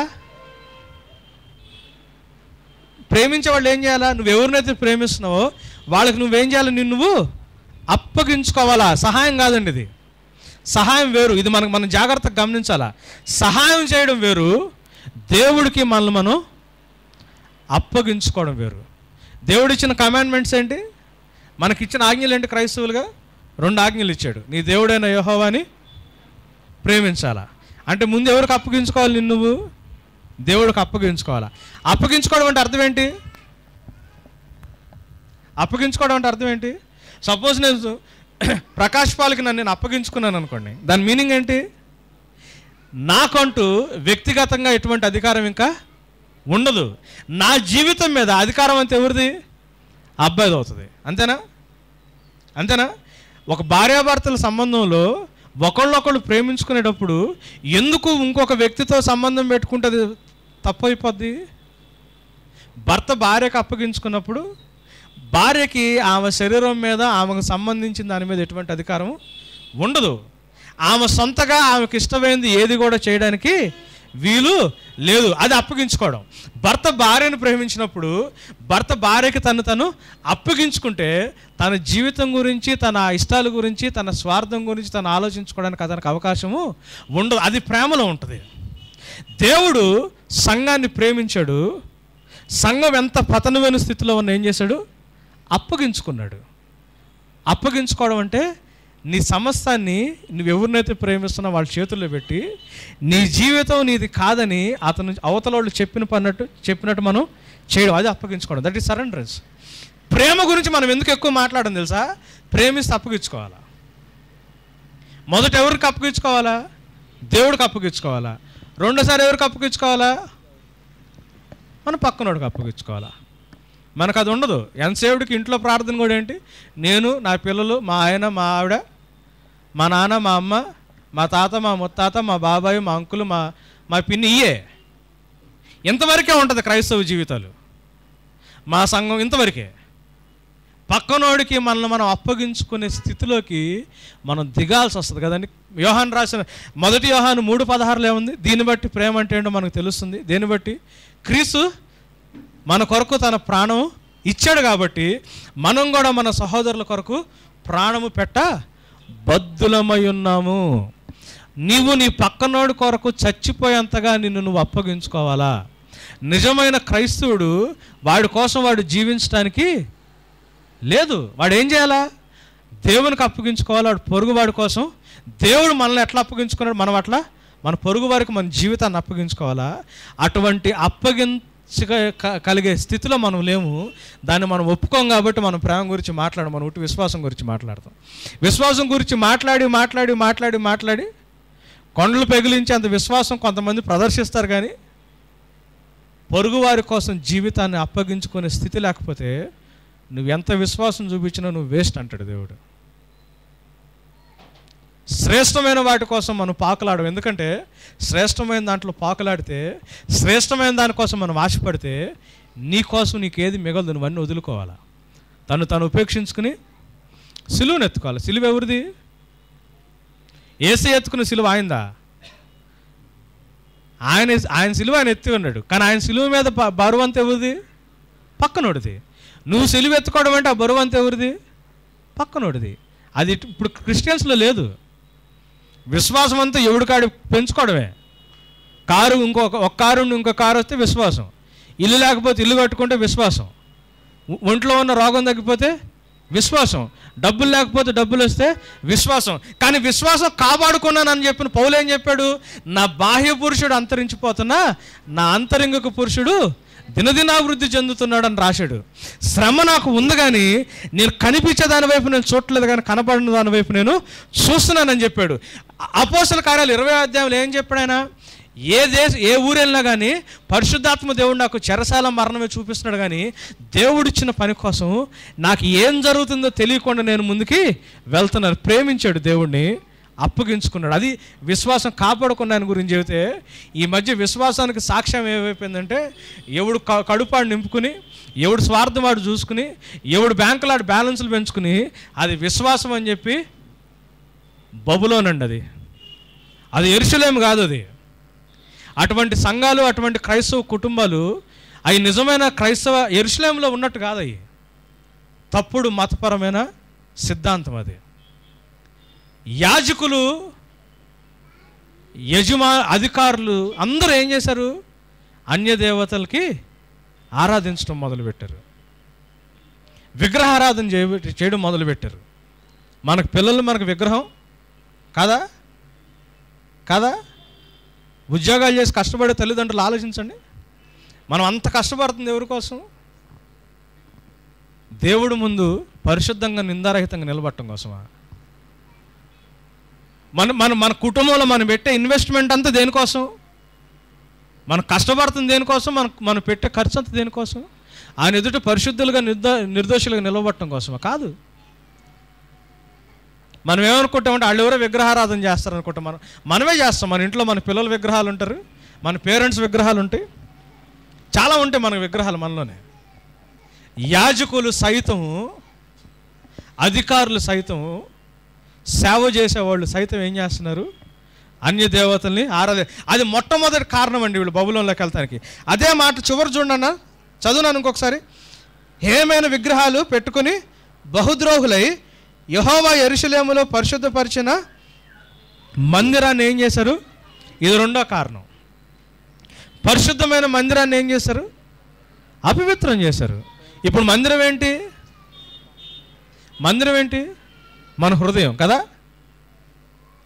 ప్రేమించే వాళ్ళు ఏం చేయాలా నువ్వు ఎవరినైతే ప్రేమిస్తున్నావో వాళ్ళకి నువ్వేం చేయాలి నిన్ను నువ్వు అప్పగించుకోవాలా సహాయం కాదండి ఇది సహాయం వేరు ఇది మనకు మనం జాగ్రత్తగా గమనించాలా సహాయం చేయడం వేరు దేవుడికి మనల్ని మనం అప్పగించుకోవడం వేరు దేవుడు ఇచ్చిన కమాండ్మెంట్స్ ఏంటి మనకిచ్చిన ఆజ్ఞలు ఏంటి క్రైస్తవులుగా రెండు ఆజ్ఞలు ఇచ్చాడు నీ దేవుడైన యెహోవాని ప్రేమించాలా అంటే ముందు ఎవరికి అప్పగించుకోవాలి నిన్ను నువ్వు దేవుడికి అప్పగించుకోవాలా అప్పగించుకోవడం అంటే అర్థం ఏంటి అప్పగించుకోవడం అంటే అర్థం ఏంటి సపోజ్ నేను ప్రకాష్ పాల్కి నన్ను నేను అప్పగించుకున్నాను అనుకోండి దాని మీనింగ్ ఏంటి నాకంటూ వ్యక్తిగతంగా ఎటువంటి అధికారం ఇంకా ఉండదు నా జీవితం మీద అధికారం అంతా ఎవరిది అబ్బాయిది అవుతుంది అంతేనా అంతేనా ఒక భార్యాభర్తల సంబంధంలో ఒకళ్ళొకళ్ళు ప్రేమించుకునేటప్పుడు ఎందుకు ఇంకొక వ్యక్తితో సంబంధం పెట్టుకుంటే అది తప్పు అయిపోద్ది భర్త భార్యకు అప్పగించుకున్నప్పుడు భార్యకి ఆమె శరీరం మీద ఆమెకు సంబంధించిన దాని మీద ఎటువంటి అధికారం ఉండదు ఆమె సొంతగా ఆమెకు ఇష్టమైనది ఏది కూడా చేయడానికి వీలు లేదు అది అప్పగించుకోవడం భర్త భార్యను ప్రేమించినప్పుడు భర్త భార్యకి తను తను అప్పగించుకుంటే తన జీవితం గురించి తన ఇష్టాల గురించి తన స్వార్థం గురించి తను ఆలోచించుకోవడానికి అతనికి అవకాశము ఉండదు అది ప్రేమలో ఉంటుంది దేవుడు సంఘాన్ని ప్రేమించాడు సంఘం ఎంత పతనమైన స్థితిలో ఉన్న ఏం చేశాడు అప్పగించుకున్నాడు అప్పగించుకోవడం అంటే నీ సమస్తాన్ని నువ్వు ఎవరినైతే ప్రేమిస్తున్నా వాళ్ళ చేతుల్లో పెట్టి నీ జీవితం నీది కాదని అతను అవతల వాళ్ళు చెప్పిన పన్నట్టు చెప్పినట్టు మనం చేయడం అది అప్పగించుకోవడం దట్ ఈస్ సరెండరెన్స్ ప్రేమ గురించి మనం ఎందుకు ఎక్కువ మాట్లాడడం తెలుసా ప్రేమిస్తే అప్పగించుకోవాలా మొదట ఎవరికి అప్పగించుకోవాలా దేవుడికి అప్పగించుకోవాలా రెండోసారి ఎవరికి అప్పగించుకోవాలా మన పక్కనోడికి అప్పగించుకోవాలా మనకు అది ఉండదు ఎంతసేపుడికి ఇంట్లో ప్రార్థన కూడా ఏంటి నేను నా పిల్లలు మా ఆయన మా ఆవిడ మా నాన్న మా అమ్మ మా తాత మా ముత్తాత మా బాబాయ్ మా అంకులు మా మా పిన్ని ఇయే ఇంతవరకే ఉంటుంది క్రైస్తవ జీవితాలు మా సంఘం ఇంతవరకే పక్కనోడికి మనల్ని మనం అప్పగించుకునే స్థితిలోకి మనం దిగాల్సి వస్తుంది కదండి యోహాన్ రాసిన మొదటి యోహాను మూడు పదహారులో ఏముంది దీన్ని బట్టి ప్రేమ అంటే ఏంటో మనకు తెలుస్తుంది దేన్ని బట్టి క్రీస్తు మన కొరకు తన ప్రాణం ఇచ్చాడు కాబట్టి మనం కూడా మన సహోదరుల కొరకు ప్రాణము పెట్ట బద్దులమై ఉన్నాము నీవు నీ పక్కనోడి కొరకు చచ్చిపోయేంతగా నిన్ను నువ్వు అప్పగించుకోవాలా నిజమైన క్రైస్తవుడు వాడి కోసం వాడు జీవించడానికి లేదు వాడు ఏం చేయాలా దేవునికి అప్పగించుకోవాలి వాడు పొరుగువాడి కోసం దేవుడు మనల్ని ఎట్లా అప్పగించుకున్నాడు మనం అట్లా మన పొరుగు వారికి మన జీవితాన్ని అప్పగించుకోవాలా అటువంటి అప్పగించ క- కలిగే స్థితిలో మనం లేము దాన్ని మనం ఒప్పుకోం కాబట్టి మనం ప్రేమ గురించి మాట్లాడం మనం ఉట్టి విశ్వాసం గురించి మాట్లాడతాం విశ్వాసం గురించి మాట్లాడి మాట్లాడి మాట్లాడి మాట్లాడి కొండలు పెగిలించి అంత విశ్వాసం కొంతమంది ప్రదర్శిస్తారు కానీ పొరుగువారి కోసం జీవితాన్ని అప్పగించుకునే స్థితి లేకపోతే నువ్వు ఎంత విశ్వాసం చూపించినా నువ్వు వేస్ట్ అంటాడు దేవుడు శ్రేష్టమైన వాటి కోసం మనం పాకులాడడం ఎందుకంటే శ్రేష్టమైన దాంట్లో పాకులాడితే శ్రేష్టమైన దానికోసం మనం ఆశపడితే నీ కోసం నీకు ఏది మిగలదు నువ్వన్నీ వదులుకోవాలా తను తను ఉపేక్షించుకుని సిలువను ఎత్తుకోవాలి సిలువ ఎవరిది ఏసీ ఎత్తుకున్న సిలువ ఆయిందా ఆయన ఆయన సిలువ ఆయన ఎత్తి ఉన్నాడు కానీ ఆయన సిలువ మీద బ- బరువు అంత ఎవరిది పక్కనోడిది నువ్వు సిలువ ఎత్తుకోవడం అంటే ఆ బరువు అంత ఎవరిది పక్కనోడిది అది ఇటు- ఇప్పుడు క్రిస్టియన్స్లో లేదు విశ్వాసం అంతా ఎవడి కాడి పెంచుకోవడమే కారు ఇంకొక ఒక కారు ఉండి ఇంకో కారు వస్తే విశ్వాసం ఇల్లు లేకపోతే ఇల్లు కట్టుకుంటే విశ్వాసం ఒ- ఒంట్లో ఉన్న రోగం తగ్గిపోతే విశ్వాసం డబ్బులు లేకపోతే డబ్బులు వస్తే విశ్వాసం కానీ విశ్వాసం కాపాడుకున్నానని చెప్పిన పౌలు ఏం చెప్పాడు నా బాహ్య పురుషుడు అంతరించిపోతున్నా నా అంతరింగక పురుషుడు దినదినాభివృద్ధి చెందుతున్నాడని రాశాడు శ్రమ నాకు ఉంది కానీ నేను కనిపించే దాని వైపు నేను చూడలేదు కానీ కనబడిన దాని వైపు నేను చూస్తున్నానని చెప్పాడు అపోసల కార్యాలు ఇరవై అధ్యాయంలో ఏం చెప్పాడు ఆయన ఏ దేశ ఏ ఊరు వెళ్ళినా కానీ పరిశుద్ధాత్మ దేవుడు నాకు చెరసాల మరణమే చూపిస్తున్నాడు కానీ దేవుడిచ్చిన పని కోసం నాకు ఏం జరుగుతుందో తెలియకుండా నేను ముందుకి వెళ్తున్నాను ప్రేమించాడు దేవుడిని అప్పగించుకున్నాడు అది విశ్వాసం కాపాడుకున్న ఆయన గురించి చెబితే ఈ మధ్య విశ్వాసానికి సాక్ష్యం ఏమైపోయిందంటే ఎవడు క- కడుపాడు నింపుకుని ఎవడు స్వార్థం వాడు చూసుకుని ఎవడు బ్యాంకులాడు బ్యాలెన్సులు పెంచుకుని అది విశ్వాసం అని చెప్పి బబులోనండి అది అది ఎరుసలేం కాదు అది అటువంటి సంఘాలు అటువంటి క్రైస్తవ కుటుంబాలు అవి నిజమైన క్రైస్తవ ఎరుసలేంలో ఉన్నట్టు కాదు అవి తప్పుడు మతపరమైన సిద్ధాంతం అది యాజకులు యజమా అధికారులు అందరూ ఏం చేశారు అన్య దేవతలకి ఆరాధించడం మొదలుపెట్టారు విగ్రహారాధన చేయ చేయడం మొదలుపెట్టారు మనకు పిల్లలు మనకు విగ్రహం కాదా కాదా ఉద్యోగాలు చేసి కష్టపడే తల్లిదండ్రులు ఆలోచించండి మనం అంత కష్టపడుతుంది ఎవరి కోసం దేవుడు ముందు పరిశుద్ధంగా నిందారహితంగా నిలబడటం కోసమా మన మన మన కుటుంబంలో మనం పెట్టే ఇన్వెస్ట్మెంట్ అంతా దేనికోసం మనం కష్టపడుతుంది దేనికోసం మన మనం పెట్టే ఖర్చు అంతా దేనికోసం ఆయన ఎదుట పరిశుద్ధులుగా నిర్దో నిర్దోషులుగా నిలబడటం కోసమా కాదు మనం ఏమనుకుంటామంటే వాళ్ళు ఎవరో విగ్రహారాధన చేస్తారు అనుకుంటాం మనం మనమే చేస్తాం మన ఇంట్లో మన పిల్లల విగ్రహాలు ఉంటారు మన పేరెంట్స్ విగ్రహాలు ఉంటాయి చాలా ఉంటాయి మన విగ్రహాలు మనలోనే యాజకులు సైతం అధికారులు సైతం సేవ చేసేవాళ్ళు సైతం ఏం చేస్తున్నారు అన్య దేవతల్ని ఆరాధన అది మొట్టమొదటి కారణం అండి వీళ్ళు బబులంలోకి వెళ్తానికి అదే మాట చివరి చూడండి అన్న చదువునాను ఇంకొకసారి ఏమైన విగ్రహాలు పెట్టుకుని బహుద్రోహులై యహోవా ఎరుషలేములో పరిశుద్ధపరిచిన మందిరాన్ని ఏం చేశారు ఇది రెండో కారణం పరిశుద్ధమైన మందిరాన్ని ఏం చేశారు అపవిత్రం చేశారు ఇప్పుడు మందిరం ఏంటి మందిరం ఏంటి మన హృదయం కదా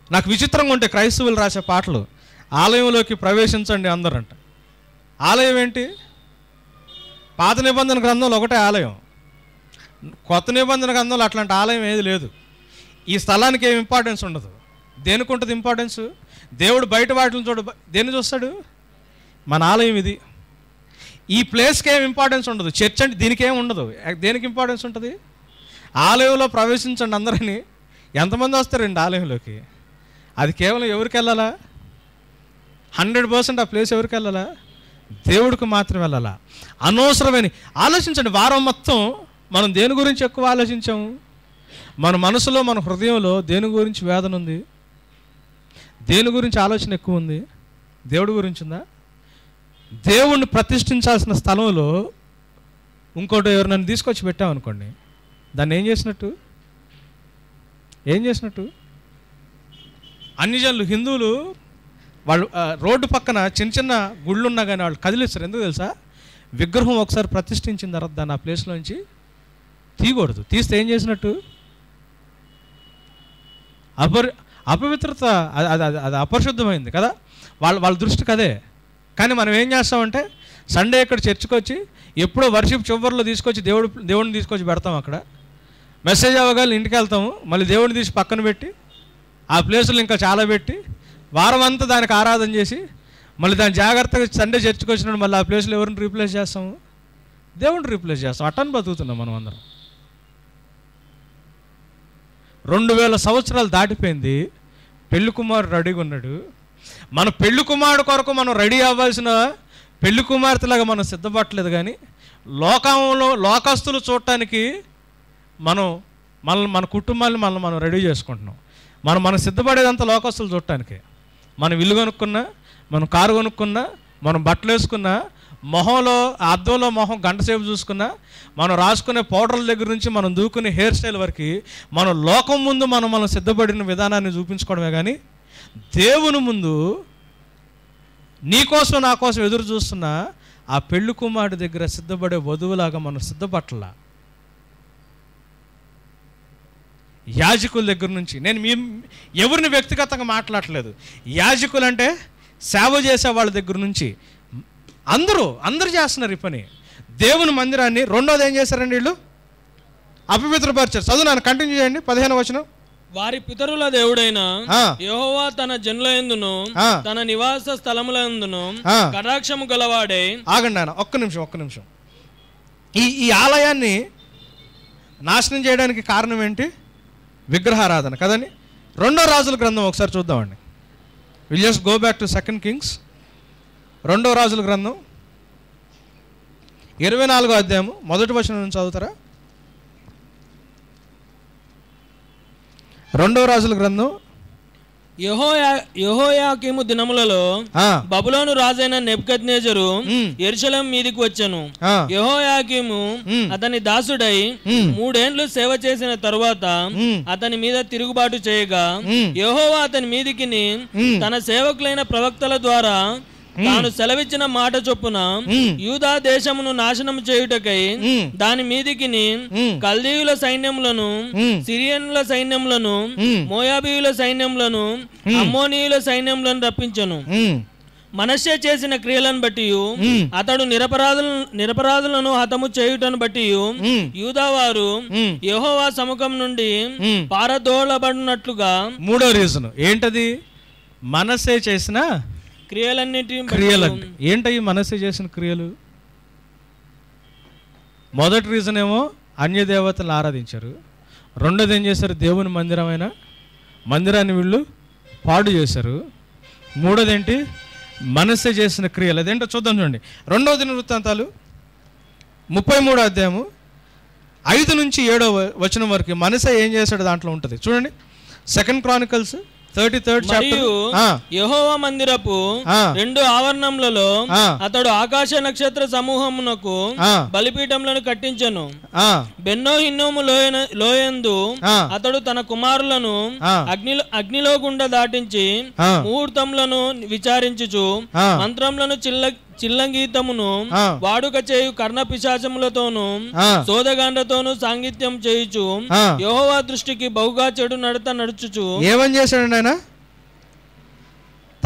నాకు విచిత్రంగా ఉంటే క్రైస్తవులు రాసే పాటలు ఆలయంలోకి ప్రవేశించండి అందరంట ఆలయం ఏంటి పాత నిబంధన గ్రంథంలో ఒకటే ఆలయం కొత్త నిబంధన గ్రంథంలో అట్లాంటి ఆలయం ఏది లేదు ఈ స్థలానికి ఏం ఇంపార్టెన్స్ ఉండదు దేనికి ఉంటుంది ఇంపార్టెన్స్ దేవుడు బయట వాటిని చూడ దేన్ని చూస్తాడు మన ఆలయం ఇది ఈ ప్లేస్కి ఏం ఇంపార్టెన్స్ ఉండదు చర్చ్ అంటే దీనికి ఏం ఉండదు దేనికి ఇంపార్టెన్స్ ఉంటుంది ఆలయంలో ప్రవేశించండి అందరినీ ఎంతమంది వస్తారండి ఆలయంలోకి అది కేవలం ఎవరికి వెళ్ళాలా హండ్రెడ్ పర్సెంట్ ఆ ప్లేస్ ఎవరికి వెళ్ళాలా దేవుడికి మాత్రం వెళ్ళాలా అనవసరమైన ఆలోచించండి వారం మొత్తం మనం దేని గురించి ఎక్కువ ఆలోచించాము మన మనసులో మన హృదయంలో దేని గురించి వేదన ఉంది దేని గురించి ఆలోచన ఎక్కువ ఉంది దేవుడి గురించి ఉందా దేవుణ్ణి ప్రతిష్ఠించాల్సిన స్థలంలో ఇంకోటి ఎవరు నన్ను తీసుకొచ్చి పెట్టామనుకోండి దాన్ని ఏం చేసినట్టు ఏం చేసినట్టు అన్ని జనులు హిందువులు వాళ్ళు ఆ, రోడ్డు పక్కన చిన్న చిన్న గుళ్ళు ఉన్నా కానీ వాళ్ళు కదిలిస్తారు ఎందుకు తెలుసా విగ్రహం ఒకసారి ప్రతిష్ఠించిన తర్వాత దాన్ని ఆ ప్లేస్లోంచి తీయకూడదు తీస్తే ఏం చేసినట్టు అపరి అపవిత్రత అది అది అది- అది అపరిశుద్ధమైంది కదా వాళ్ళ వాళ్ళ దృష్టికి అదే కానీ మనం ఏం చేస్తామంటే సండే ఇక్కడ చర్చికి వచ్చి ఎప్పుడో వర్షిప్ చివరిలో తీసుకొచ్చి దేవుడు దేవుడిని తీసుకొచ్చి పెడతాం అక్కడ మెసేజ్ అవ్వగానే ఇంటికి వెళ్తాము మళ్ళీ దేవుడిని తీసి పక్కన పెట్టి ఆ ప్లేసులు ఇంకా చాలా పెట్టి వారం అంతా దానికి ఆరాధన చేసి మళ్ళీ దాన్ని జాగ్రత్తగా సండే చర్చికి వచ్చినప్పుడు మళ్ళీ ఆ ప్లేస్లో ఎవరిని రీప్లేస్ చేస్తాము దేవుడిని రీప్లేస్ చేస్తాం అట్టని బతుకుతున్నాం మనం అందరం రెండు వేల సంవత్సరాలు దాటిపోయింది పెళ్లి కుమారుడు రెడీగా ఉన్నాడు మన పెళ్లి కుమారుడు కొరకు మనం రెడీ అవ్వాల్సిన పెళ్లి కుమార్తెలాగా మనం సిద్ధపడలేదు కానీ లోకంలో లోకస్తులు చూడటానికి మనం మన మన కుటుంబాన్ని మనం మనం రెడీ చేసుకుంటున్నాం మనం మనం సిద్ధపడేదంతా లోకస్తులు చూడటానికి మనం ఇల్లు కొనుక్కున్నా మనం కారు కొనుక్కున్నా మనం బట్టలు వేసుకున్నా మొహంలో ఆ అద్దంలో మొహం గంట సేపు చూసుకున్నా మనం రాసుకునే పౌడర్ల దగ్గర నుంచి మనం దూకునే హెయిర్ స్టైల్ వరకు మనం లోకం ముందు మనం మనం సిద్ధపడిన విధానాన్ని చూపించుకోవడమే కానీ దేవుని ముందు నీ కోసం నా కోసం ఎదురు చూస్తున్న ఆ పెళ్లి కుమారుడి దగ్గర సిద్ధపడే వధువులాగా మనం సిద్ధపట్ల యాజకుల దగ్గర నుంచి నేను మీ ఎవరిని వ్యక్తిగతంగా మాట్లాడట్లేదు యాజకులు అంటే సేవ చేసే వాళ్ళ దగ్గర నుంచి అందరూ అందరూ చేస్తున్నారు ఈ పని దేవుని మందిరాన్ని రెండోది ఏం చేశారండి వీళ్ళు అపవిత్రపరిచారు చదువు నన్ను కంటిన్యూ చేయండి పదిహేను వచనం వారి పితరుల దేవుడైన ఆ. యెహోవా తన జనుల ఎందును ఆ. తన నివాస స్థలముల ఎందును ఆ. కటాక్షము గలవాడే ఆగండి ఆయన ఒక్క నిమిషం ఒక్క నిమిషం ఈ ఈ ఆలయాన్ని నాశనం చేయడానికి కారణం ఏంటి విగ్రహారాధన కదండి రెండో రాజుల గ్రంథం ఒకసారి చూద్దామండి will just go back to second kings రెండో రాజుల గ్రంథం ఇరవై నాలుగో అధ్యాయము మొదటి వచనం నుంచి చదువుతారా రెండో రాజుల గ్రంథం యెహోయా యెహోయాకీము దినములలో ఆ, బబులోను రాజైన నెబ్కద్నేజరు మ్. ఎరుశలం మీదికి వచ్చెను ఆ, యెహోయాకీము మ్. అతని దాసుడై మ్. మూడేండ్లు సేవ చేసిన తరువాత మ్. అతని మీద తిరుగుబాటు చేయగా మ్. యెహోవా అతని మీదికి మ్. తన సేవకులైన ప్రవక్తల ద్వారా తాను సెలవిచ్చిన మాట చొప్పున మ్. యూదా దేశమును నాశనం చేయుటకై మ్. దాని మీదికి మ్. కల్దీయుల సైన్యములను మ్. సిరియన్ల సైన్యములను మ్. మోయాబీయుల సైన్యములను అమ్మోనీయుల సైన్యములను రప్పించను ఉమ్, మనష్య చేసిన క్రియలను బట్టి మ్. అతడు నిరపరాధులను నిరపరాధులను హతము చేయుటను బట్టి మ్. యూదావారు మ్. యెహోవా సముఖం నుండి మ్. పారదోలబడినట్లుగా మూడో రీజన్ ఏంటది మనసే చేసిన క్రియలన్నిటి క్రియలు అంటే ఏంటవి మనసే చేసిన క్రియలు మొదటి రీజన్ ఏమో అన్య దేవతలను ఆరాధించారు రెండోది ఏం చేశారు దేవుని మందిరమైన మందిరాన్ని వీళ్ళు పాడు చేశారు మూడోది ఏంటి మనసే చేసిన క్రియలు అదేంటో చూద్దాం చూడండి రెండవ దిన వృత్తాంతాలు ముప్పై మూడో అధ్యాయము ఐదు నుంచి ఏడో వ- వచనం వరకు మనసే ఏం చేశాడు దాంట్లో ఉంటుంది చూడండి సెకండ్ క్రానికల్స్ థర్టీ థర్డ్ మరియు చాప్టర్ యెహోవా మందిరపు ఆ. రెండు ఆవరణములలో ఆ. అతడు ఆకాశ నక్షత్ర సమూహమునకు ఆ. బలిపీఠములను కట్టించెను ఆ, బెన్నో హిన్నోము లోయన లోయందు ఆ. అతడు తన కుమారులను ఆ. అగ్నిలో అగ్నిలో గుండా దాటించి ఆ. ముహూర్తములను విచారించుచు ఆ. మంత్రములను చిల్ల చిల్లంగీతమును ఆ. వాడుక చేయు కర్ణ పిశాచములతోను ఆ. సోదగాండ్రతోను సాంగిత్యం చేయుచు ఆ. యెహోవా దృష్టికి బహుగా చెడు నడత నడుచుచు ఏమని చేశాడండి ఆయన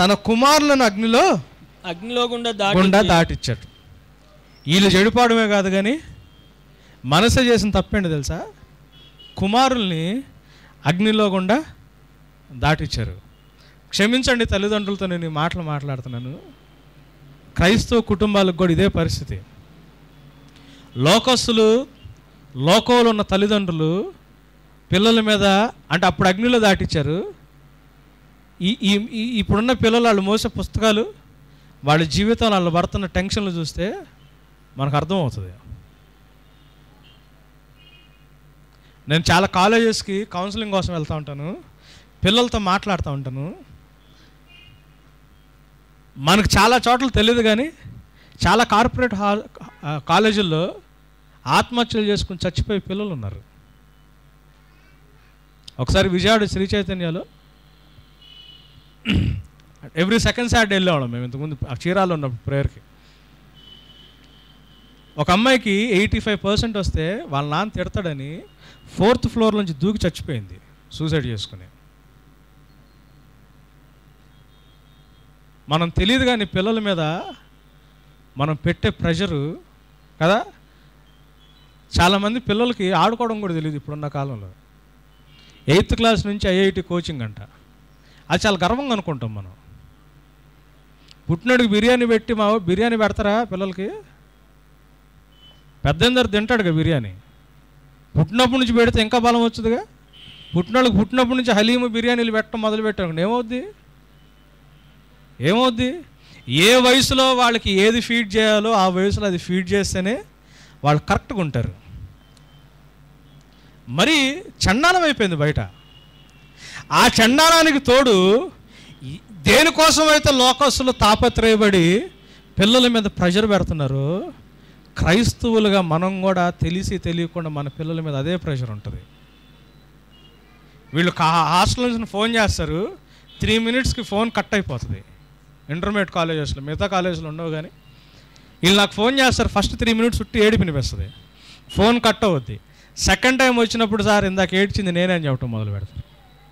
తన కుమారులను అగ్నిలో అగ్నిలో గుండా గుండా దాటి దాటిచ్చాడు వీళ్ళు చెడిపోవడమే కాదు కానీ మనసే చేసిన తప్పేంటి తెలుసా కుమారుల్ని అగ్నిలో గుండా దాటిచ్చారు క్షమించండి తల్లిదండ్రులతో నేను ఈ మాటలు మాట్లాడుతున్నాను క్రైస్తవ కుటుంబాలకు కూడా ఇదే పరిస్థితి లోకస్తులు లోకంలో ఉన్న తల్లిదండ్రులు పిల్లల మీద అంటే అప్పుడు అగ్నిలో దాటిచ్చారు ఈ ఈ ఈ- ఇప్పుడున్న పిల్లలు వాళ్ళు మోసే పుస్తకాలు వాళ్ళ జీవితంలో వాళ్ళు పడుతున్న టెన్షన్లు చూస్తే మనకు అర్థమవుతుంది నేను చాలా కాలేజెస్కి కౌన్సిలింగ్ కోసం వెళ్తూ ఉంటాను పిల్లలతో మాట్లాడుతూ ఉంటాను మనకు చాలా చోట్ల తెలియదు కానీ చాలా కార్పొరేట్ హాల్ ఆ, కాలేజీల్లో ఆత్మహత్యలు చేసుకుని చచ్చిపోయే పిల్లలు ఉన్నారు ఒకసారి విజయవాడ శ్రీ చైతన్యలో ఎవ్రీ సెకండ్ సాటర్డే వెళ్ళేవాళ్ళం మేము ఇంతకుముందు ఆ చీరాలో ఉన్నప్పుడు ప్రేయర్కి ఒక అమ్మాయికి ఎయిటీ ఫైవ్ పర్సెంట్ వస్తే వాళ్ళ నాన్న తిడతాడని ఫోర్త్ ఫ్లోర్ నుంచి దూకి చచ్చిపోయింది సూసైడ్ చేసుకుని మనం తెలియదు కానీ పిల్లల మీద మనం పెట్టే ప్రెషరు కదా చాలామంది పిల్లలకి ఆడుకోవడం కూడా తెలియదు ఇప్పుడున్న కాలంలో ఎయిత్ క్లాస్ నుంచి ఐఐటి కోచింగ్ అంట అది చాలా గర్వంగా అనుకుంటాం మనం పుట్టినడికి బిర్యానీ పెట్టి మా వాడు బిర్యానీ పెడతారా పిల్లలకి పెద్ద తింటాడుగా బిర్యానీ పుట్టినప్పటి నుంచి పెడితే ఇంకా బలం వచ్చుదిగా పుట్టినోళ్ళకి పుట్టినప్పటి నుంచి హలీము బిర్యానీలు పెట్టడం మొదలు పెట్టారు ఏమవుద్ది ఏమవుద్ది ఏ వయసులో వాళ్ళకి ఏది ఫీడ్ చేయాలో ఆ వయసులో అది ఫీడ్ చేస్తేనే వాళ్ళు కరెక్ట్గా ఉంటారు మరి చండాలం అయిపోయింది బయట ఆ చండాలానికి తోడు ఈ- దేనికోసమైతే లోకస్తులు తాపత్రయబడి పిల్లల మీద ప్రెషర్ పెడుతున్నారు క్రైస్తవులుగా మనం కూడా తెలిసి తెలియకుండా మన పిల్లల మీద అదే ప్రెషర్ ఉంటుంది వీళ్ళు కా హాస్టల్ నుంచి ఫోన్ చేస్తారు త్రీ మినిట్స్కి ఫోన్ కట్ అయిపోతుంది ఇంటర్మీడియట్ కాలేజెస్లో మిగతా కాలేజీలో ఉండవు కానీ వీళ్ళు నాకు ఫోన్ చేస్తారు ఫస్ట్ త్రీ మినిట్స్ చుట్టూ ఏడి వినిపిస్తుంది ఫోన్ కట్ అవుద్ది సెకండ్ టైం వచ్చినప్పుడు సార్ ఇందాక ఏడ్చింది నేనే అని చెప్పడం మొదలు పెడతారు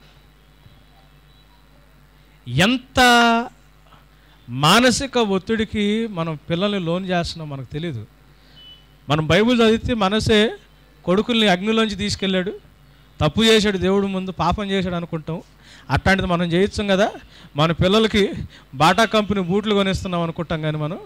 ఎంత మానసిక ఒత్తిడికి మనం పిల్లల్ని లోన్ చేస్తున్నాం మనకు తెలియదు మనం బైబిల్ చదివితే మనసే కొడుకుల్ని అగ్నిలోంచి తీసుకెళ్ళాడు తప్పు చేశాడు దేవుడు ముందు పాపం చేశాడు అనుకుంటాం అట్లాంటిది మనం చేయొచ్చు కదా మన పిల్లలకి బాటా కంపెనీ బూట్లు కొనిస్తున్నాం అనుకుంటాం కానీ మనం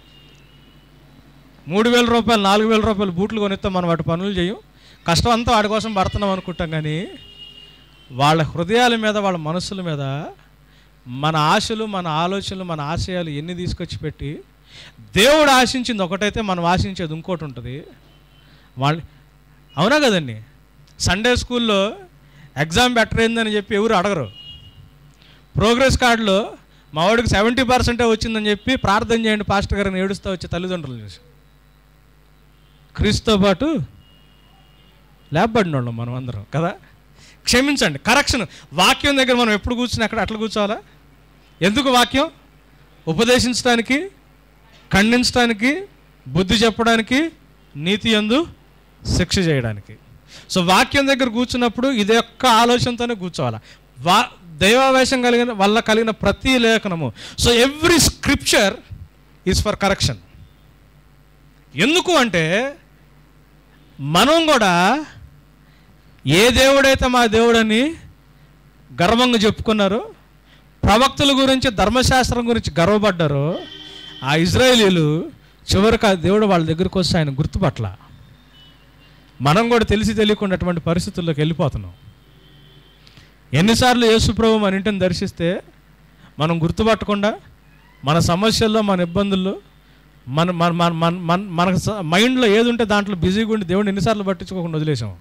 మూడు వేల రూపాయలు నాలుగు వేల రూపాయలు బూట్లు కొనిస్తాం మనం వాటి పనులు చేయం కష్టం అంతా వాడి కోసం పడుతున్నాం అనుకుంటాం కానీ వాళ్ళ హృదయాల మీద వాళ్ళ మనస్సుల మీద మన ఆశలు మన ఆలోచనలు మన ఆశయాలు ఎన్ని తీసుకొచ్చి పెట్టి దేవుడు ఆశించింది ఒకటైతే మనం ఆశించేది ఇంకోటి ఉంటుంది వాళ్ళు అవునా కదండి సండే స్కూల్లో ఎగ్జామ్ బెటర్ అయిందని చెప్పి ఎవరు అడగరు ప్రోగ్రెస్ కార్డులో మా వాడికి సెవెంటీ పర్సెంటే వచ్చిందని చెప్పి ప్రార్థన చేయండి పాస్టర్ గారిని ఏడుస్తూ వచ్చే తల్లిదండ్రులు చూసి క్రీస్తుతో పాటు లేపబడిన వాళ్ళం మనం అందరం కదా క్షమించండి కరెక్షన్ వాక్యం దగ్గర మనం ఎప్పుడు కూర్చుని అక్కడ అట్లా కూర్చోవాలా ఎందుకు వాక్యం ఉపదేశించడానికి ఖండించడానికి బుద్ధి చెప్పడానికి నీతి ఎందు శిక్ష చేయడానికి సో వాక్యం దగ్గర కూర్చున్నప్పుడు ఇదే ఒక్క ఆలోచనతోనే కూర్చోవాలి వా దైవావేశం కలిగిన వల్ల కలిగిన ప్రతి లేఖనము so every scripture is for correction ఎందుకు అంటే మనం కూడా ఏ దేవుడైతే మా దేవుడని గర్వంగా చెప్పుకున్నారో ప్రవక్తల గురించి ధర్మశాస్త్రం గురించి గర్వపడ్డారో ఆ ఇజ్రాయేలీలు చివరికి ఆ దేవుడు వాళ్ళ దగ్గరికి వస్తే ఆయన గుర్తుపట్ల మనం కూడా తెలిసి తెలియకుండా అటువంటి పరిస్థితుల్లోకి వెళ్ళిపోతున్నాం ఎన్నిసార్లు యేసుప్రభు మన ఇంటిని దర్శిస్తే మనం గుర్తుపట్టకుండా మన సమస్యల్లో మన ఇబ్బందుల్లో మన మన మన మన మన మనకు స- మైండ్లో ఏది ఉంటే దాంట్లో బిజీగా ఉండి దేవుడిని ఎన్నిసార్లు పట్టించుకోకుండా వదిలేసాం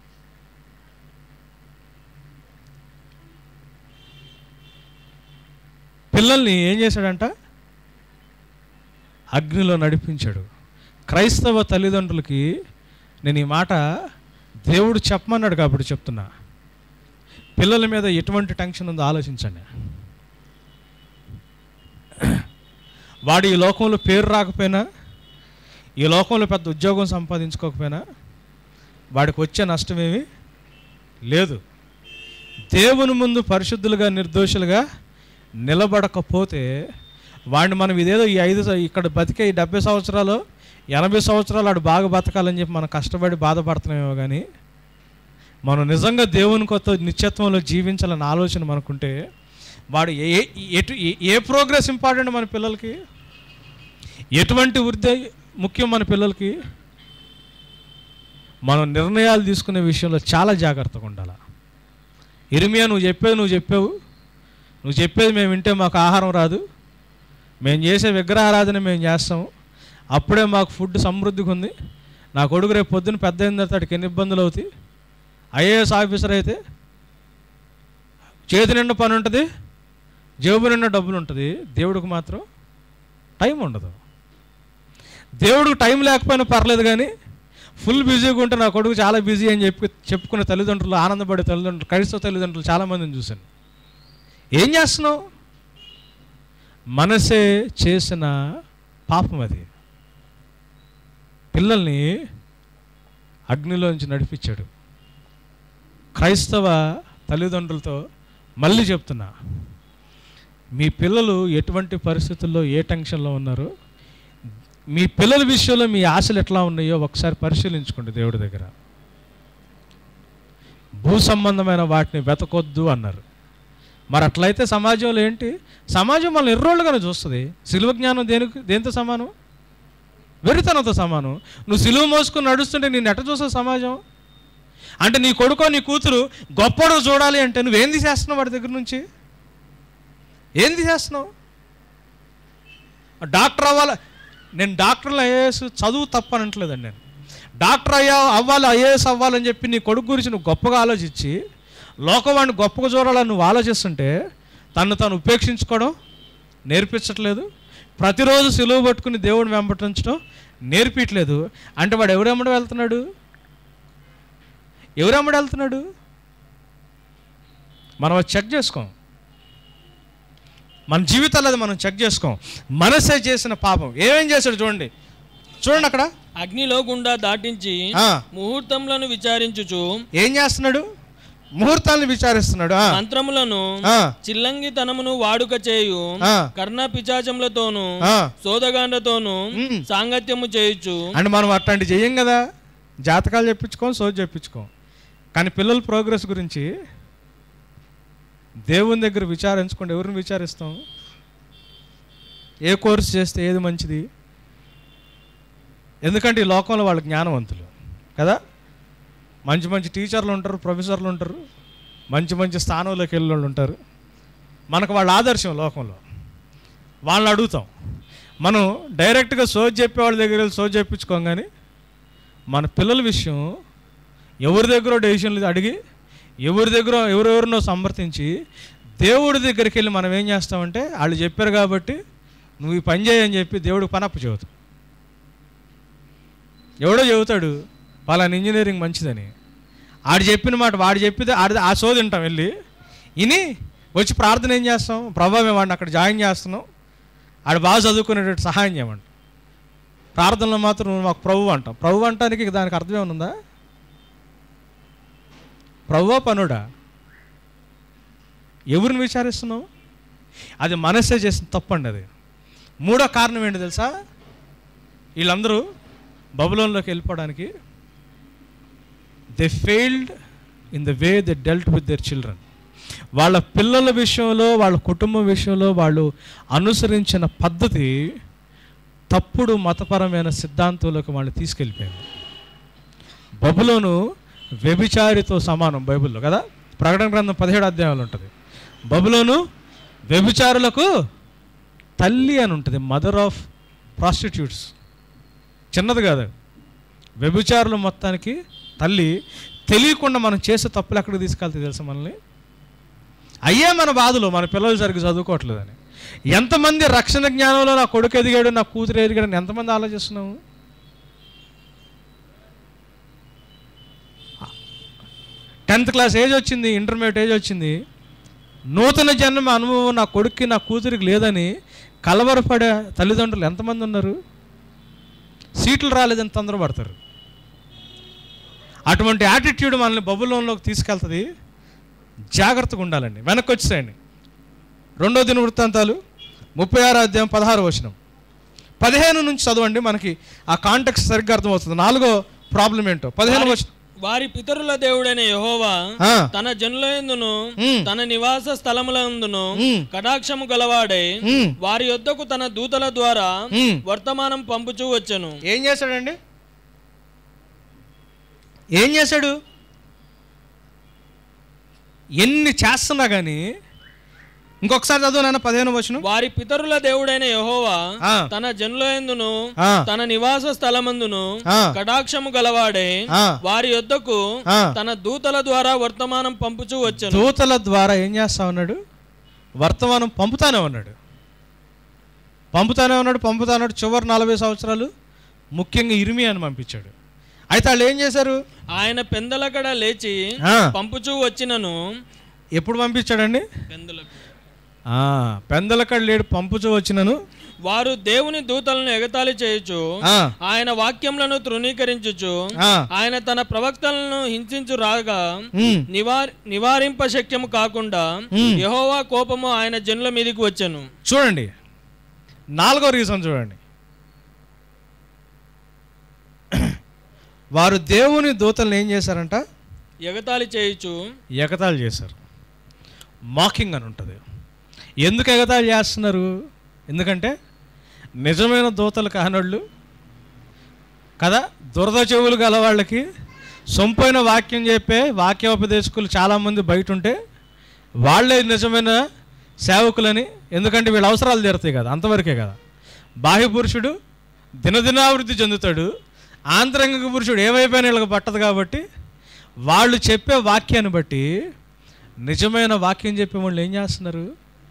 పిల్లల్ని ఏం చేశాడంట అగ్నిలో నడిపించాడు క్రైస్తవ తల్లిదండ్రులకి నేను ఈ మాట దేవుడు చెప్పమన్నాడు కాబట్టి చెప్తున్నా పిల్లల మీద ఎటువంటి టెన్షన్ ఉందో ఆలోచించండి వాడు ఈ లోకంలో పేరు రాకపోయినా ఈ లోకంలో పెద్ద ఉద్యోగం సంపాదించుకోకపోయినా వాడికి వచ్చే నష్టమేమి లేదు దేవుని ముందు పరిశుద్ధులుగా నిర్దోషులుగా నిలబడకపోతే వాడిని మనం ఇదేదో ఈ ఐదు స- ఇక్కడ బతికే ఈ డెబ్బై సంవత్సరాలు ఎనభై సంవత్సరాలు వాడు బాగా బతకాలని చెప్పి మనం కష్టపడి బాధపడుతున్నామేమో కానీ మనం నిజంగా దేవుని కొత్త నిత్యత్వంలో జీవించాలన్న ఆలోచన మనకుంటే వాడు ఏ ఏ- ఎటు ఏ- ఏ ప్రోగ్రెస్ ఇంపార్టెంట్ మన పిల్లలకి ఎటువంటి వృద్ధి ముఖ్యం మన పిల్లలకి మనం నిర్ణయాలు తీసుకునే విషయంలో చాలా జాగ్రత్తగా ఉండాలి ఇరిమియా నువ్వు చెప్పేది నువ్వు చెప్పావు నువ్వు చెప్పేది మేము వింటే మాకు ఆహారం రాదు మేము చేసే విగ్రహారాధన మేము చేస్తాము అప్పుడే మాకు ఫుడ్ సమృద్ధిగా ఉంది నా కొడుకు రేపు పొద్దున్న పెద్ద అయిన తర్వాత వాడికి ఎన్ని ఇబ్బందులు అవుతాయి ఐఏఎస్ ఆఫీసర్ అయితే చేతి నిండా పని ఉంటుంది జేబు నిండా డబ్బులు ఉంటుంది దేవుడికి మాత్రం టైం ఉండదు దేవుడికి టైం లేకపోయినా పర్లేదు కానీ ఫుల్ బిజీగా ఉంటే నా కొడుకు చాలా బిజీ అని చెప్పి చెప్పుకునే తల్లిదండ్రులు ఆనందపడే తల్లిదండ్రులు క్రైస్తవ తల్లిదండ్రులు చాలామందిని చూశాను ఏం చేస్తున్నావు మనసే చేసిన పాపం అది పిల్లల్ని అగ్నిలోంచి నడిపించాడు క్రైస్తవ తల్లిదండ్రులతో మళ్ళీ చెప్తున్నా మీ పిల్లలు ఎటువంటి పరిస్థితుల్లో ఏ టెన్షన్లో ఉన్నారో మీ పిల్లల విషయంలో మీ ఆశలు ఎట్లా ఉన్నాయో ఒకసారి పరిశీలించుకోండి దేవుడి దగ్గర భూ సంబంధమైన వాటిని వెతకొద్దు అన్నారు మరి అట్లయితే సమాజంలో ఏంటి సమాజం మనల్ని ఎర్రోళ్ళుగానే చూస్తుంది సిలువ జ్ఞానం దేనికి దేంతో సమానం వెరితనంతో సమానం నువ్వు సిలువ మోసుకొని నడుస్తుంటే నేను ఎట్ట చూస్తావు సమాజం అంటే నీ కొడుకో నీ కూతురు గొప్పడు చూడాలి అంటే నువ్వేం తీసేస్తున్నావు వాడి దగ్గర నుంచి ఏం తీసేస్తున్నావు డాక్టర్ అవ్వాలి నేను డాక్టర్లు ఐఏఎస్ చదువు తప్పనట్లేదండి నేను డాక్టర్ అయ్యా అవ్వాలి ఐఏఎస్ అవ్వాలని చెప్పి నీ కొడుకు గురించి నువ్వు గొప్పగా ఆలోచించి లోకవాడిని గొప్పగా చూడాలని నువ్వు ఆలోచిస్తుంటే తను తాను ఉపేక్షించుకోవడం నేర్పించట్లేదు ప్రతిరోజు సిలువ పట్టుకుని దేవుడిని వెంబడించడం నేర్పించట్లేదు అంటే వాడు ఎవరెమ్మడి వెళ్తున్నాడు ఎవరెమ్మడి వెళ్తున్నాడు మనం అది చెక్ చేసుకోం మన జీవితాలు అది మనం చెక్ చేసుకోం మనసే చేసిన పాపం ఏమేం చేశాడు చూడండి చూడండి అక్కడ అగ్నిలో గుండా దాటించి ఆ, ముహూర్తములను విచారించుచు ఏం చేస్తున్నాడు ముహూర్తాలను విచారిస్తున్నాడు ఆ, మంత్రములను ఆ, చిల్లంగితనమును వాడుక చేయు ఆ, కర్ణ పిచాచములతోను ఆ. సోదగాండ్రతోను మ్. సాంగత్యము చేయొచ్చు అంటే మనం అట్లాంటి చెయ్యం కదా జాతకాలు చెప్పించుకోం సోది చెప్పించుకోం కానీ పిల్లల ప్రోగ్రెస్ గురించి దేవుని దగ్గర విచారించుకోండి ఎవరిని విచారిస్తాం ఏ కోర్సు చేస్తే ఏది మంచిది ఎందుకంటే ఈ లోకంలో వాళ్ళు జ్ఞానవంతులు కదా మంచి మంచి టీచర్లు ఉంటారు ప్రొఫెసర్లు ఉంటారు మంచి మంచి స్థానంలోకి వెళ్ళిన వాళ్ళు ఉంటారు మనకు వాళ్ళ ఆదర్శం లోకంలో వాళ్ళని అడుగుతాం మనం డైరెక్ట్గా సోజ్ చెప్పే వాళ్ళ దగ్గర వెళ్ళి సోజ్ చెప్పించుకోం కానీ మన పిల్లల విషయం ఎవరి దగ్గర డెసిషన్లు అడిగి ఎవరి దగ్గర ఎవరెవరినో సమర్థించి దేవుడి దగ్గరికి వెళ్ళి మనం ఏం చేస్తామంటే వాళ్ళు చెప్పారు కాబట్టి నువ్వు ఈ పని చేయని చెప్పి దేవుడికి పనప్ప చెబుతావు ఎవడో చెబుతాడు పలానా ఇంజనీరింగ్ మంచిదని ఆడు చెప్పిన మాట వాడు చెప్పితే ఆడి ఆ సోది వింటాం వెళ్ళి ఇని వచ్చి ప్రార్థన ఏం చేస్తాం ప్రభావ మేము వాడిని అక్కడ జాయిన్ చేస్తున్నాం ఆడు బాగా చదువుకునేటట్టు సహాయం చేయమంట ప్రార్థనలో మాత్రం నువ్వు మాకు ప్రభు అంటాం ప్రభు అంటానికి ఇక దానికి అర్థం ఏమన్నా ఉందా ప్రభువా పనుడా ఎవరిని విచారిస్తున్నావు అది మనసే చేసిన తప్పండి అది మూడో కారణం ఏంటి తెలుసా వీళ్ళందరూ బబులోన్లోకి వెళ్ళిపోవడానికి they failed in the way they dealt with their children వాళ్ళ పిల్లల విషయంలో వాళ్ళ కుటుంబం విషయంలో వాళ్ళు అనుసరించిన పద్ధతి తప్పుడు మతపరమైన సిద్ధాంతాలకు వాళ్ళు తీసుకెళ్ళిపోయింది బబులోను వ్యభిచారితో సమానం బైబిల్లో కదా ప్రకటన గ్రంథం పదిహేడు అధ్యాయాలు ఉంటుంది బబులోను వ్యభిచారులకు తల్లి అని ఉంటుంది మదర్ ఆఫ్ ప్రాస్టిట్యూట్స్ చిన్నది కాదు వ్యభిచారులు మొత్తానికి తల్లి తెలియకుండా మనం చేసే తప్పులు ఎక్కడికి తీసుకెళ్తే తెలుసా మనల్ని అయ్యే మన బాధలు మన పిల్లలు సరిగ్గా చదువుకోవట్లేదని ఎంతమంది రక్షణ జ్ఞానంలో నా కొడుకు ఎదిగాడు నా కూతురు ఎదిగాడు అని ఎంతమంది ఆలోచిస్తున్నాము టెన్త్ క్లాస్ ఏజ్ వచ్చింది ఇంటర్మీడియట్ ఏజ్ వచ్చింది నూతన జన్మ అనుభవం నా కొడుక్కి నా కూతురికి లేదని కలవరపడే తల్లిదండ్రులు ఎంతమంది ఉన్నారు సీట్లు రాలేదని తొందరపడతారు అటువంటి యాటిట్యూడ్ మనల్ని బబులోన్లోకి తీసుకెళ్తుంది జాగ్రత్తగా ఉండాలండి వెనక్కి వచ్చేయండి రెండో దిన వృత్తాంతాలు ముప్పై ఆరో అధ్యాయం పదహారు వచనం పదిహేను నుంచి చదవండి మనకి ఆ కాంటెక్స్ సరిగ్గా అర్థమవుతుంది నాలుగో ప్రాబ్లం ఏంటో పదిహేను వచనం వారి పితరుల దేవుడైన యెహోవా ఆ, తన జనులందును ఉమ్, తన నివాస స్థలములందును ఉమ్, కటాక్షము గలవాడై ఉమ్, వారి యొద్దకు తన దూతల ద్వారా ఉమ్. వర్తమానం పంపుచూ వచ్చెను ఏం చేశాడండి ఏం చేశాడు ఎన్ని చేస్తున్నా కానీ ఇంకొకసారి చదువు నాన్న పదిహేను వచనం వారి పితరుల దేవుడైన యెహోవా ఆ, తన జనులందును ఆ, తన నివాస స్థలమందును ఆ, కటాక్షము గలవాడే ఆ, వారి యొద్దకు ఆ. తన దూతల ద్వారా వర్తమానం పంపుచూ వచ్చెను దూతల ద్వారా ఏం చేస్తా ఉన్నాడు వర్తమానం పంపుతానే ఉన్నాడు పంపుతానే ఉన్నాడు పంపుతా ఉన్నాడు చివరి నలభై సంవత్సరాలు ముఖ్యంగా ఇరిమియాని పంపించాడు అయితే వాళ్ళు ఏం చేశారు ఆయన పెందలకడ లేచి ఆ, పంపుచూ వచ్చినను ఎప్పుడు పంపించాడండి పెందలకు ఆ, పెందలకడ లేడు పంపుచూ వచ్చినను వారు దేవుని దూతలను ఎగతాళి చేయొచ్చు ఆ, ఆయన వాక్యములను తృణీకరించుచు ఆ, ఆయన తన ప్రవక్తలను హింసించు రాగా ఉమ్, నివార్ నివారింప శక్యము కాకుండా ఉమ్. యెహోవా కోపము ఆయన జనుల మీదకి వచ్చెను చూడండి నాలుగో రీజన్ చూడండి వారు దేవుని దూతలను ఏం చేశారంట ఎగతాళి చేయొచ్చు ఎగతాళి చేశారు మాకింగ్ అని ఉంటుంది ఎందుకు ఎగతాళి చేస్తున్నారు ఎందుకంటే నిజమైన దూతలు కానోళ్ళు కదా దురద చెవులు గల వాళ్ళకి సొంపైన వాక్యం చెప్పే వాక్యోపదేశకులు చాలామంది బయట ఉంటే వాళ్ళే నిజమైన సేవకులని ఎందుకంటే వీళ్ళ అవసరాలు తీరుతాయి కదా అంతవరకే కదా బాహ్య పురుషుడు దినదినాభివృద్ధి చెందుతాడు ఆంతరంగిక పురుషుడు ఏమైపోయినా వీళ్ళకి పట్టదు కాబట్టి వాళ్ళు చెప్పే వాక్యాన్ని బట్టి నిజమైన వాక్యం చెప్పే వాళ్ళు ఏం చేస్తున్నారు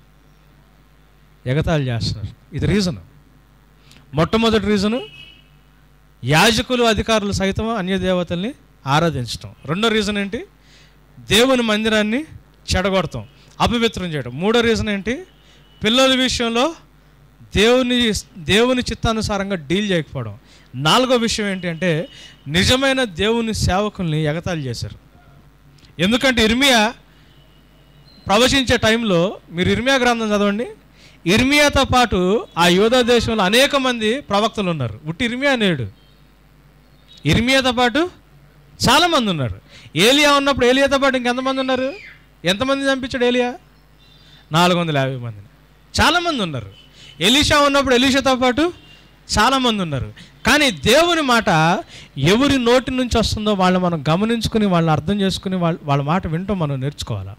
ఎగతాళి చేస్తున్నారు ఇది రీజను మొట్టమొదటి రీజను యాజకులు అధికారులు సైతం అన్య దేవతల్ని ఆరాధించటం రెండో రీజన్ ఏంటి దేవుని మందిరాన్ని చెడగొడతాం అపవిత్రం చేయడం మూడో రీజన్ ఏంటి పిల్లల విషయంలో దేవుని దేవుని చిత్తానుసారంగా డీల్ చేయకపోవడం నాలుగో విషయం ఏంటి అంటే నిజమైన దేవుని సేవకుల్ని ఎగతాళి చేశారు ఎందుకంటే ఇర్మియా ప్రవచించే టైంలో మీరు ఇర్మియా గ్రంథం చదవండి ఇర్మియాతో పాటు ఆ యోధా దేశంలో అనేక మంది ప్రవక్తలు ఉన్నారు ఉట్టి ఇర్మియా నేడు ఇర్మియాతో పాటు చాలామంది ఉన్నారు ఏలియా ఉన్నప్పుడు ఏలియాతో పాటు ఇంకెంతమంది ఉన్నారు ఎంతమంది చంపించాడు ఏలియా నాలుగు వందల యాభై మందిని చాలామంది ఉన్నారు ఎలీషా ఉన్నప్పుడు ఎలీషాతో పాటు చాలామంది ఉన్నారు కానీ దేవుని మాట ఎవరి నోటి నుంచి వస్తుందో వాళ్ళు మనం గమనించుకుని వాళ్ళని అర్థం చేసుకుని వాళ్ళ వాళ్ళ మాట వింటూ మనం నేర్చుకోవాలా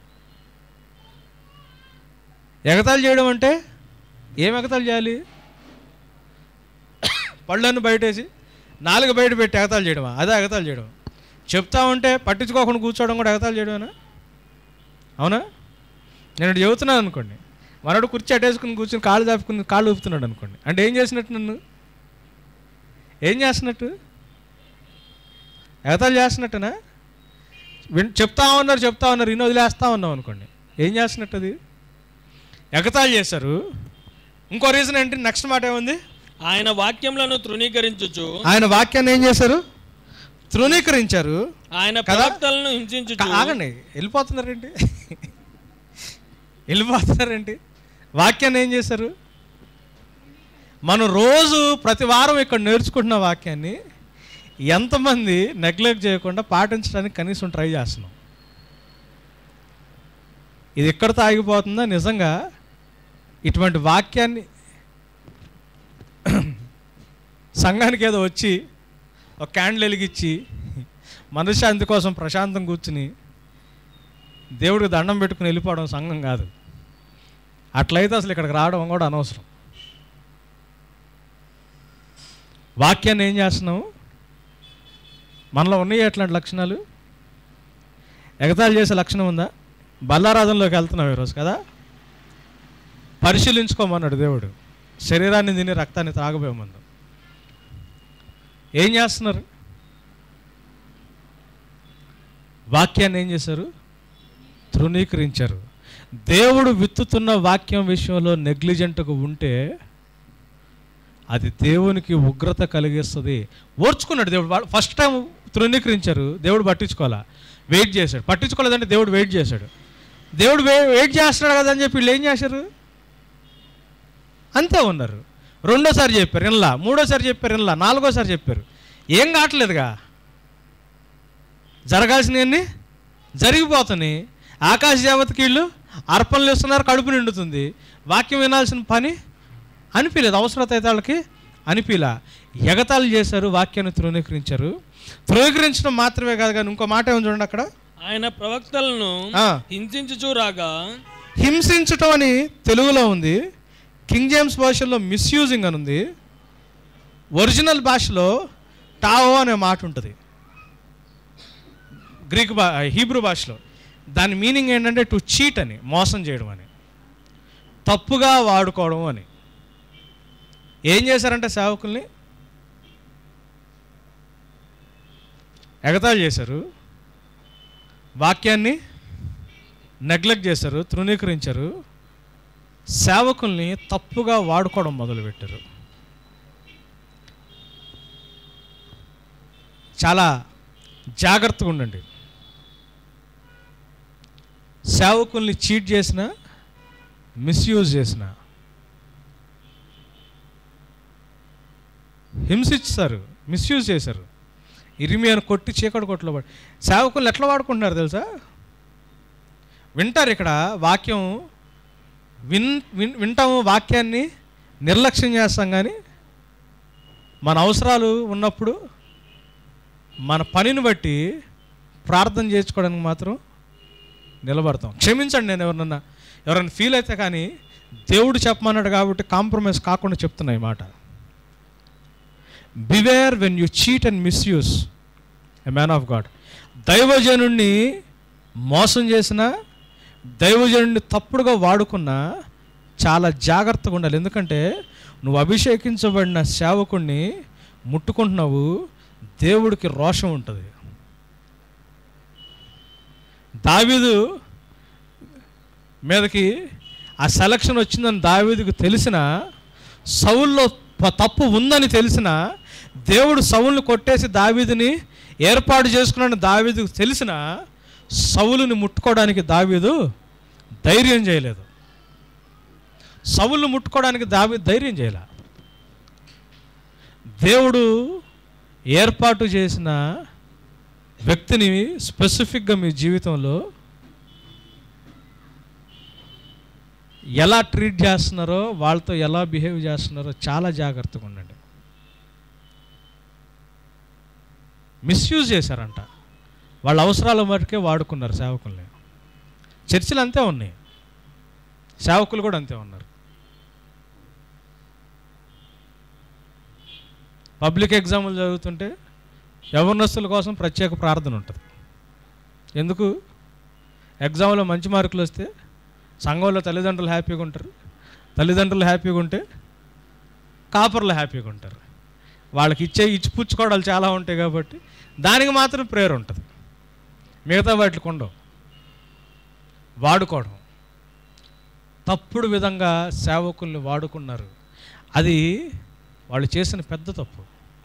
ఎగతాళి చేయడం అంటే ఏం ఎగతాళి చేయాలి పళ్ళನ್ನು బయటేసి నాలుగు బయట పెట్టి ఎగతాళి చేయడమా అదే ఎగతాళి చేయడం చెప్తా ఉంటే పట్టించుకోకుండా కూర్చోవడం కూడా ఎగతాళి చేయడమేనా అవునా నేను ఇటు చెబుతున్నాను అనుకోండి మనోడు కుర్చీ అట్టేసుకుని కూర్చుని కాళ్ళు దాపుకుని కాళ్ళు ఊపుతున్నాడు అనుకోండి అంటే ఏం చేసినట్టు నన్ను ఏం చేస్తున్నట్టు ఎగతాళి చేస్తున్నట్టునా విన్ చెప్తా ఉన్నారు చెప్తా ఉన్నారు ఇన్ని వదిలేస్తా ఉన్నాం అనుకోండి ఏం చేస్తున్నట్టు అది ఎగతాళి చేశారు ఇంకో రీజన్ ఏంటి నెక్స్ట్ మాట ఏముంది ఆయన వాక్యములను తృణీకరించుచు ఆయన వాక్యాన్ని ఏం చేశారు తృణీకరించారు ఆయన కదా? ప్రవక్తలను హింసించుచు కా- ఆగండి వెళ్ళిపోతున్నారేంటి వెళ్ళిపోతున్నారేంటి వాక్యాన్ని ఏం చేశారు మనం రోజు ప్రతి వారం ఇక్కడ నేర్చుకుంటున్న వాక్యాన్ని ఎంతమంది నెగ్లెక్ట్ చేయకుండా పాటించడానికి కనీసం ట్రై చేస్తున్నాం ఇది ఎక్కడితో ఆగిపోతుందా నిజంగా ఇటువంటి వాక్యాన్ని సంఘానికి ఏదో వచ్చి ఒక క్యాండిల్ వెలిగించి మనశ్శాంతి కోసం ప్రశాంతం కూర్చుని దేవుడికి దండం పెట్టుకుని వెళ్ళిపోవడం సంఘం కాదు అట్లయితే అసలు ఇక్కడికి రావడం కూడా అనవసరం వాక్యాన్ని ఏం చేస్తున్నావు మనలో ఉన్నాయి ఎట్లాంటి లక్షణాలు ఎగతాళి చేసే లక్షణం ఉందా బల్లారాధనలోకి వెళ్తున్నావు ఈరోజు కదా పరిశీలించుకోమన్నాడు దేవుడు శరీరాన్ని తిని రక్తాన్ని త్రాగబోయమన్నాడు ఏం చేస్తున్నారు వాక్యాన్ని ఏం చేశారు తృణీకరించారు దేవుడు విత్తుతున్న వాక్యం విషయంలో నెగ్లిజెంట్గా ఉంటే అది దేవునికి ఉగ్రత కలిగిస్తుంది ఓర్చుకున్నాడు దేవుడు ఫస్ట్ టైం తృణీకరించారు దేవుడు పట్టించుకోవాలా వెయిట్ చేశాడు పట్టించుకోలేదంటే దేవుడు వెయిట్ చేశాడు దేవుడు వే వెయిట్ చేస్తున్నాడు కదా అని చెప్పి వీళ్ళు ఏం చేశారు అంతే ఉన్నారు రెండోసారి చెప్పారు ఇన్లా మూడోసారి చెప్పారు ఇన్లా నాలుగోసారి చెప్పారు ఏం కావట్లేదుగా జరగాల్సినవన్నీ జరిగిపోతున్నాయి ఆకాశ దేవతకి వీళ్ళు అర్పణలు ఇస్తున్నారు కడుపు నిండుతుంది వాక్యం వినాల్సిన పని అనిపించలేదు అవసరత అయితే వాళ్ళకి అనిపించలా ఎగతాళి చేశారు వాక్యాన్ని తృణీకరించారు తృణీకరించడం మాత్రమే కాదు కానీ ఇంకో మాట ఏమో చూడండి అక్కడ ఆయన ప్రవక్తలను ఆ, హింసించుచూ రాగా హింసించటం అని తెలుగులో ఉంది కింగ్ జేమ్స్ భాషలో మిస్యూజింగ్ అని ఉంది ఒరిజినల్ భాషలో టావో అనే మాట ఉంటుంది గ్రీక్ భా హీబ్రూ భాషలో దాని మీనింగ్ ఏంటంటే టు చీట్ అని మోసం చేయడం అని తప్పుగా వాడుకోవడం అని ఏం చేశారంటే సేవకుల్ని ఎగతాళి చేశారు వాక్యాన్ని నెగ్లెక్ట్ చేశారు తృణీకరించారు సేవకుల్ని తప్పుగా వాడుకోవడం మొదలుపెట్టారు చాలా జాగ్రత్తగా ఉండండి సేవకుల్ని చీట్ చేసిన మిస్యూజ్ చేసిన హింసించారు మిస్యూజ్ చేశారు ఇరిమియాను కొట్టి చీకటి కొట్లో పడి సేవకులు ఎట్లా వాడుకుంటున్నారు తెలుసా వింటారు ఇక్కడ వాక్యం విన్ విన్ వింటాము వాక్యాన్ని నిర్లక్ష్యం చేస్తాం కానీ మన అవసరాలు ఉన్నప్పుడు మన పనిని బట్టి ప్రార్థన చేసుకోవడానికి మాత్రం నిలబడతాం క్షమించండి నేను ఎవరినన్నా ఎవరైనా ఫీల్ అయితే కానీ దేవుడు చెప్పమన్నాడు కాబట్టి కాంప్రమైజ్ కాకుండా చెప్తున్నా ఈ మాట beware when you cheat and misuse a man of god దైవజనుణ్ణి మోసం చేసిన దైవజనుడిని తప్పుడుగా వాడుకున్నా చాలా జాగ్రత్తగా ఉండాలి ఎందుకంటే నువ్వు అభిషేకించబడిన సేవకుణ్ణి ముట్టుకుంటున్నావు దేవుడికి రోషం ఉంటుంది దావీదు మీదకి ఆ సెలక్షన్ వచ్చిందని దావీదుకు తెలిసిన సౌల్లో ప- తప్పు ఉందని తెలిసిన దేవుడు సౌల్ని కొట్టేసి దావీదుని ఏర్పాటు చేసుకున్నాడని దావీదుకు తెలిసిన సౌలుని ముట్టుకోవడానికి దావీదు ధైర్యం చేయలేదు సౌలుని ముట్టుకోవడానికి దావీ ధైర్యం చేయలే దేవుడు ఏర్పాటు చేసిన వ్యక్తిని స్పెసిఫిక్గా మీ జీవితంలో ఎలా ట్రీట్ చేస్తున్నారో వాళ్ళతో ఎలా బిహేవ్ చేస్తున్నారో చాలా జాగ్రత్తగా ఉండండి మిస్యూజ్ చేశారంట వాళ్ళ అవసరాల మటుకే వాడుకున్నారు సేవకుల్ని చర్చిలు అంతే ఉన్నాయి సేవకులు కూడా అంతే ఉన్నారు పబ్లిక్ ఎగ్జాములు చదువుతుంటే యవనస్తుల కోసం ప్రత్యేక ప్రార్థన ఉంటుంది ఎందుకు ఎగ్జామ్లో మంచి మార్కులు వస్తే సంఘంలో తల్లిదండ్రులు హ్యాపీగా ఉంటారు తల్లిదండ్రులు హ్యాపీగా ఉంటే కాపర్లు హ్యాపీగా ఉంటారు వాళ్ళకి ఇచ్చే ఇచ్చిపుచ్చుకోవడాలు చాలా ఉంటాయి కాబట్టి దానికి మాత్రం ప్రేయర్ ఉంటుంది మిగతా వాటికి ఉండవు వాడుకోవడం తప్పుడు విధంగా సేవకుల్ని వాడుకున్నారు అది వాళ్ళు చేసిన పెద్ద తప్పు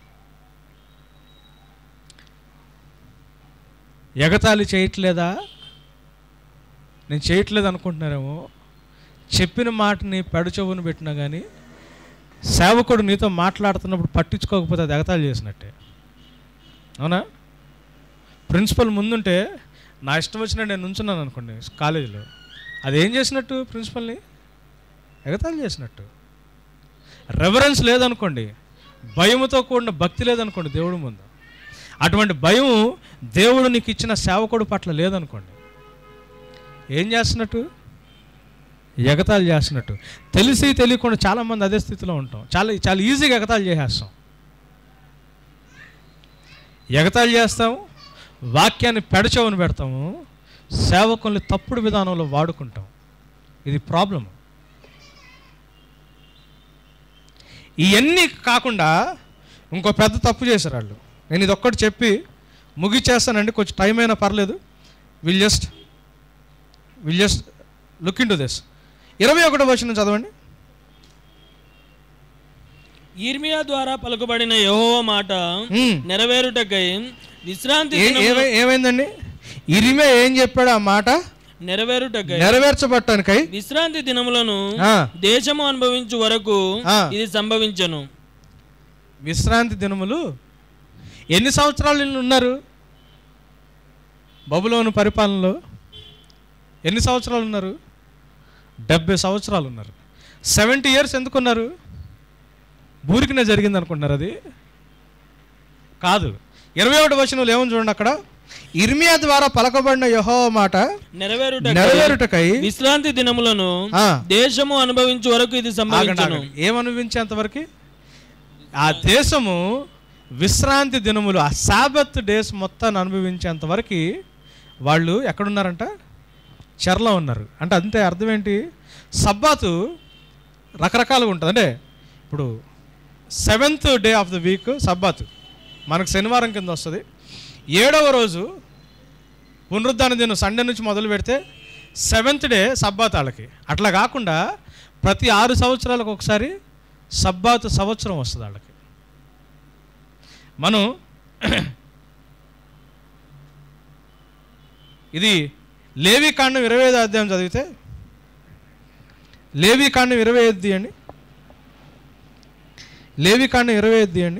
ఎగతాళి చేయట్లేదా నేను చేయట్లేదు అనుకుంటున్నారేమో చెప్పిన మాటని పెడచెవును పెట్టినా కానీ సేవకుడు నీతో మాట్లాడుతున్నప్పుడు పట్టించుకోకపోతే అది ఎగతాళి చేసినట్టే అవునా ప్రిన్సిపల్ ముందుంటే నా ఇష్టం వచ్చినట్టు నేను నుంచున్నాను అనుకోండి కాలేజీలో అది ఏం చేసినట్టు ప్రిన్సిపల్ని ఎగతాళి చేసినట్టు రెవరెన్స్ లేదనుకోండి భయముతో కూడిన భక్తి లేదనుకోండి దేవుడి ముందు అటువంటి భయం దేవుడు నీకు ఇచ్చిన సేవకుడు పట్ల లేదనుకోండి ఏం చేస్తున్నట్టు ఎగతాళి చేస్తున్నట్టు తెలిసి తెలియకుండా చాలామంది అదే స్థితిలో ఉంటాం చాలా చాలా ఈజీగా ఎగతాళి చేసేస్తాం ఎగతాళి చేస్తాం వాక్యాన్ని పెడచవని పెడతాము సేవకుల్ని తప్పుడు విధానంలో వాడుకుంటాం ఇది ప్రాబ్లం ఇవన్నీ కాకుండా ఇంకో పెద్ద తప్పు చేశారు వాళ్ళు నేను ఇది ఒక్కటి చెప్పి ముగిచ్చేస్తానండి కొంచెం టైం అయినా పర్లేదు will just will just look into this ఇరవై ఒకటో వచ్చిన చదవండి ఈర్మియా ద్వారా పలుకబడిన యెహోవా మాట మ్మ్. నెరవేరుటకై విశ్రాంతి ఏ- దినము ఏమై- ఏమైందండి ఇరిమే ఏం చెప్పాడు ఆ మాట నెరవేరుటకై నెరవేర్చబడటానికై విశ్రాంతి దినములను ఆ, దేశము అనుభవించు వరకు ఆ. ఇది సంభవించను విశ్రాంతి దినములు ఎన్ని సంవత్సరాలు వీళ్ళు ఉన్నారు బబులోను పరిపాలనలో ఎన్ని సంవత్సరాలు ఉన్నారు డెబ్బై సంవత్సరాలు ఉన్నారు సెవెంటీ ఇయర్స్ ఎందుకు ఉన్నారు బూరికినే జరిగింది అనుకుంటున్నారు అది కాదు ఇరవై ఒకటి వచనంలో ఏమని చూడండి అక్కడ ఇర్మియా ద్వారా పలకబడిన యహో మాట నెరవేరుటకై నెరవేరుటకై విశ్రాంతి దినములను ఆ, దేశము అనుభవించు వరకు ఇది ఆగండి, సంభవించను ఆగండి. ఏమనిపించేంత వరకు ఆ దేశము విశ్రాంతి దినములు ఆ సాబత్ డేస్ మొత్తాన్ని అనుభవించేంత వరకు వాళ్ళు ఎక్కడున్నారంట చెరలో ఉన్నారు అంటే అంతే అర్థం ఏంటి సబ్బాతు రకరకాలుగా ఉంటుంది అంటే ఇప్పుడు seventh day of the week sabbath మనకు శనివారం కింద వస్తుంది ఏడవ రోజు పునరుద్ధాన దినం సండే నుంచి మొదలు పెడితే సెవెంత్ డే సబ్బాత్ వాళ్ళకి అట్లా కాకుండా ప్రతి ఆరు సంవత్సరాలకు ఒకసారి సబ్బాత్ సంవత్సరం వస్తుంది వాళ్ళకి మనం ఇది లేవి కాండం ఇరవై ఐదు అధ్యాయం చదివితే లేవి కాండం ఇరవై ఐదు తీయండి లేవి కాండం ఇరవై ఐదు తీయండి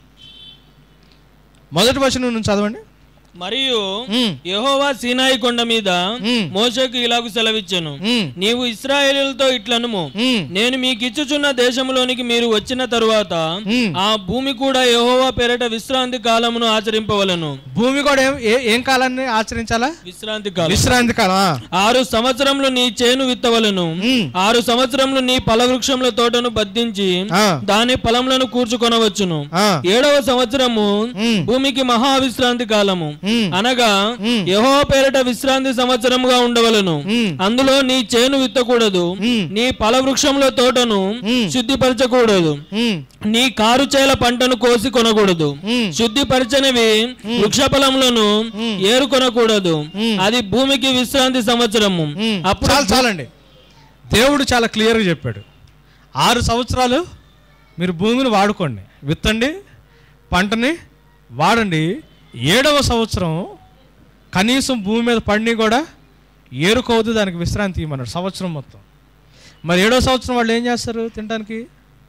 మొదటి వచనం నుంచి చదవండి మరియు ఉమ్, యెహోవా సీనాయి కొండ మీద ఉమ్, మోషకు ఇలాగు సెలవిచ్చెను ఉమ్, నీవు ఇస్రాయేలులతో ఇట్లనుము ఉమ్, నేను మీకిచ్చుచున్న దేశంలోనికి మీరు వచ్చిన తరువాత ఉమ్. ఆ భూమి కూడా యెహోవా పేరట విశ్రాంతి కాలమును ఆచరింపవలను భూమి కూడా ఏం ఏ- ఏం కాలాన్ని ఆచరించాలా విశ్రాంతి కాలం విశ్రాంతి కాలం ఆ. ఆరు సంవత్సరములు నీ చేను విత్తవలను ఉమ్, ఆరు సంవత్సరములు నీ ఫలవృక్షముల తోటను బద్దించి ఆ, దాని ఫలములను కూర్చుకొనవచ్చును ఆ, ఏడవ సంవత్సరము ఉమ్, భూమికి మహా విశ్రాంతి కాలము ఉమ్, అనగా ఉమ్. యహో పేరట విశ్రాంతి సంవత్సరముగా ఉండవలను ఉమ్, అందులో నీ చేను విత్తకూడదు ఉమ్, నీ ఫలవృక్షముల తోటను ఉమ్, శుద్ధిపరచకూడదు ఉమ్, నీ కారు చేల పంటను కోసి కొనకూడదు ఉమ్, శుద్ధిపరచనివి వృక్ష ఫలములను ఏరుకొనకూడదు ఉమ్. అది భూమికి విశ్రాంతి సంవత్సరము ఉమ్. అప్పుడు చాలు చాలండి దేవుడు చాలా క్లియర్గా చెప్పాడు ఆరు సంవత్సరాలు మీరు భూమిని వాడుకోండి విత్తండి పంటని వాడండి ఏడవ సంవత్సరం కనీసం భూమి మీద పడిని కూడా ఏరుకోవద్దు దానికి విశ్రాంతి ఇవ్వమన్నాడు సంవత్సరం మొత్తం మరి ఏడవ సంవత్సరం వాళ్ళు ఏం చేస్తారు తినడానికి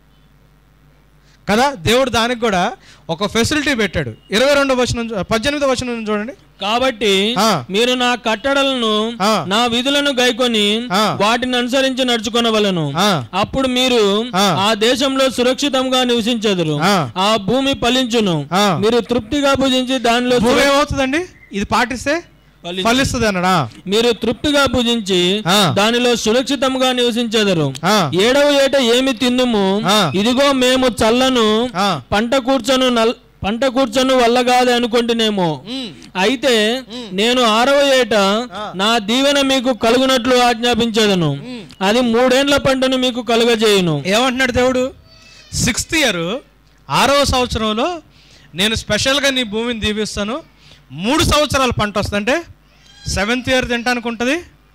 కదా దేవుడు దానికి కూడా ఒక ఫెసిలిటీ పెట్టాడు ఇరవై రెండో వచనం చూ- పద్దెనిమిదో వచనం చూడండి కాబట్టి ఆ. మీరు నా కట్టడలను ఆ. నా విధులను గైకొని ఆ. వాటిని అనుసరించి నడుచుకొనవలను ఆ, అప్పుడు మీరు ఆ. ఆ దేశంలో సురక్షితంగా నివసించదురు ఆ. ఆ భూమి ఫలించును ఆ. మీరు తృప్తిగా భుజించి దానిలో భూమి ఏమవుతుందండి ఇది పాటిస్తే ఫలి- ఫలిస్తుంది అన్నాడా మీరు తృప్తిగా భుజించి ఆ. దానిలో సురక్షితంగా నివసించదరు ఆ, ఏడవ ఏట ఏమి తిందుము ఆ. ఇదిగో మేము చల్లను ఆ, పంట కూర్చొను నల్ పంట కూర్చొను వల్లగాదు అనుకుంటునేమో ఉమ్, అయితే నేను ఆరవ ఏట నా దీవెన మీకు కలుగునట్లు ఆజ్ఞాపించదను అది మూడేండ్ల పంటను మీకు కలుగజేయును ఏమంటున్నాడు దేవుడు సిక్స్త్ ఇయర్ ఆరవ సంవత్సరంలో నేను స్పెషల్గా నీ భూమిని దీవిస్తాను మూడు సంవత్సరాల పంట వస్తుంది అంటే సెవెంత్ ఇయర్ తింటానికి ఉంటుంది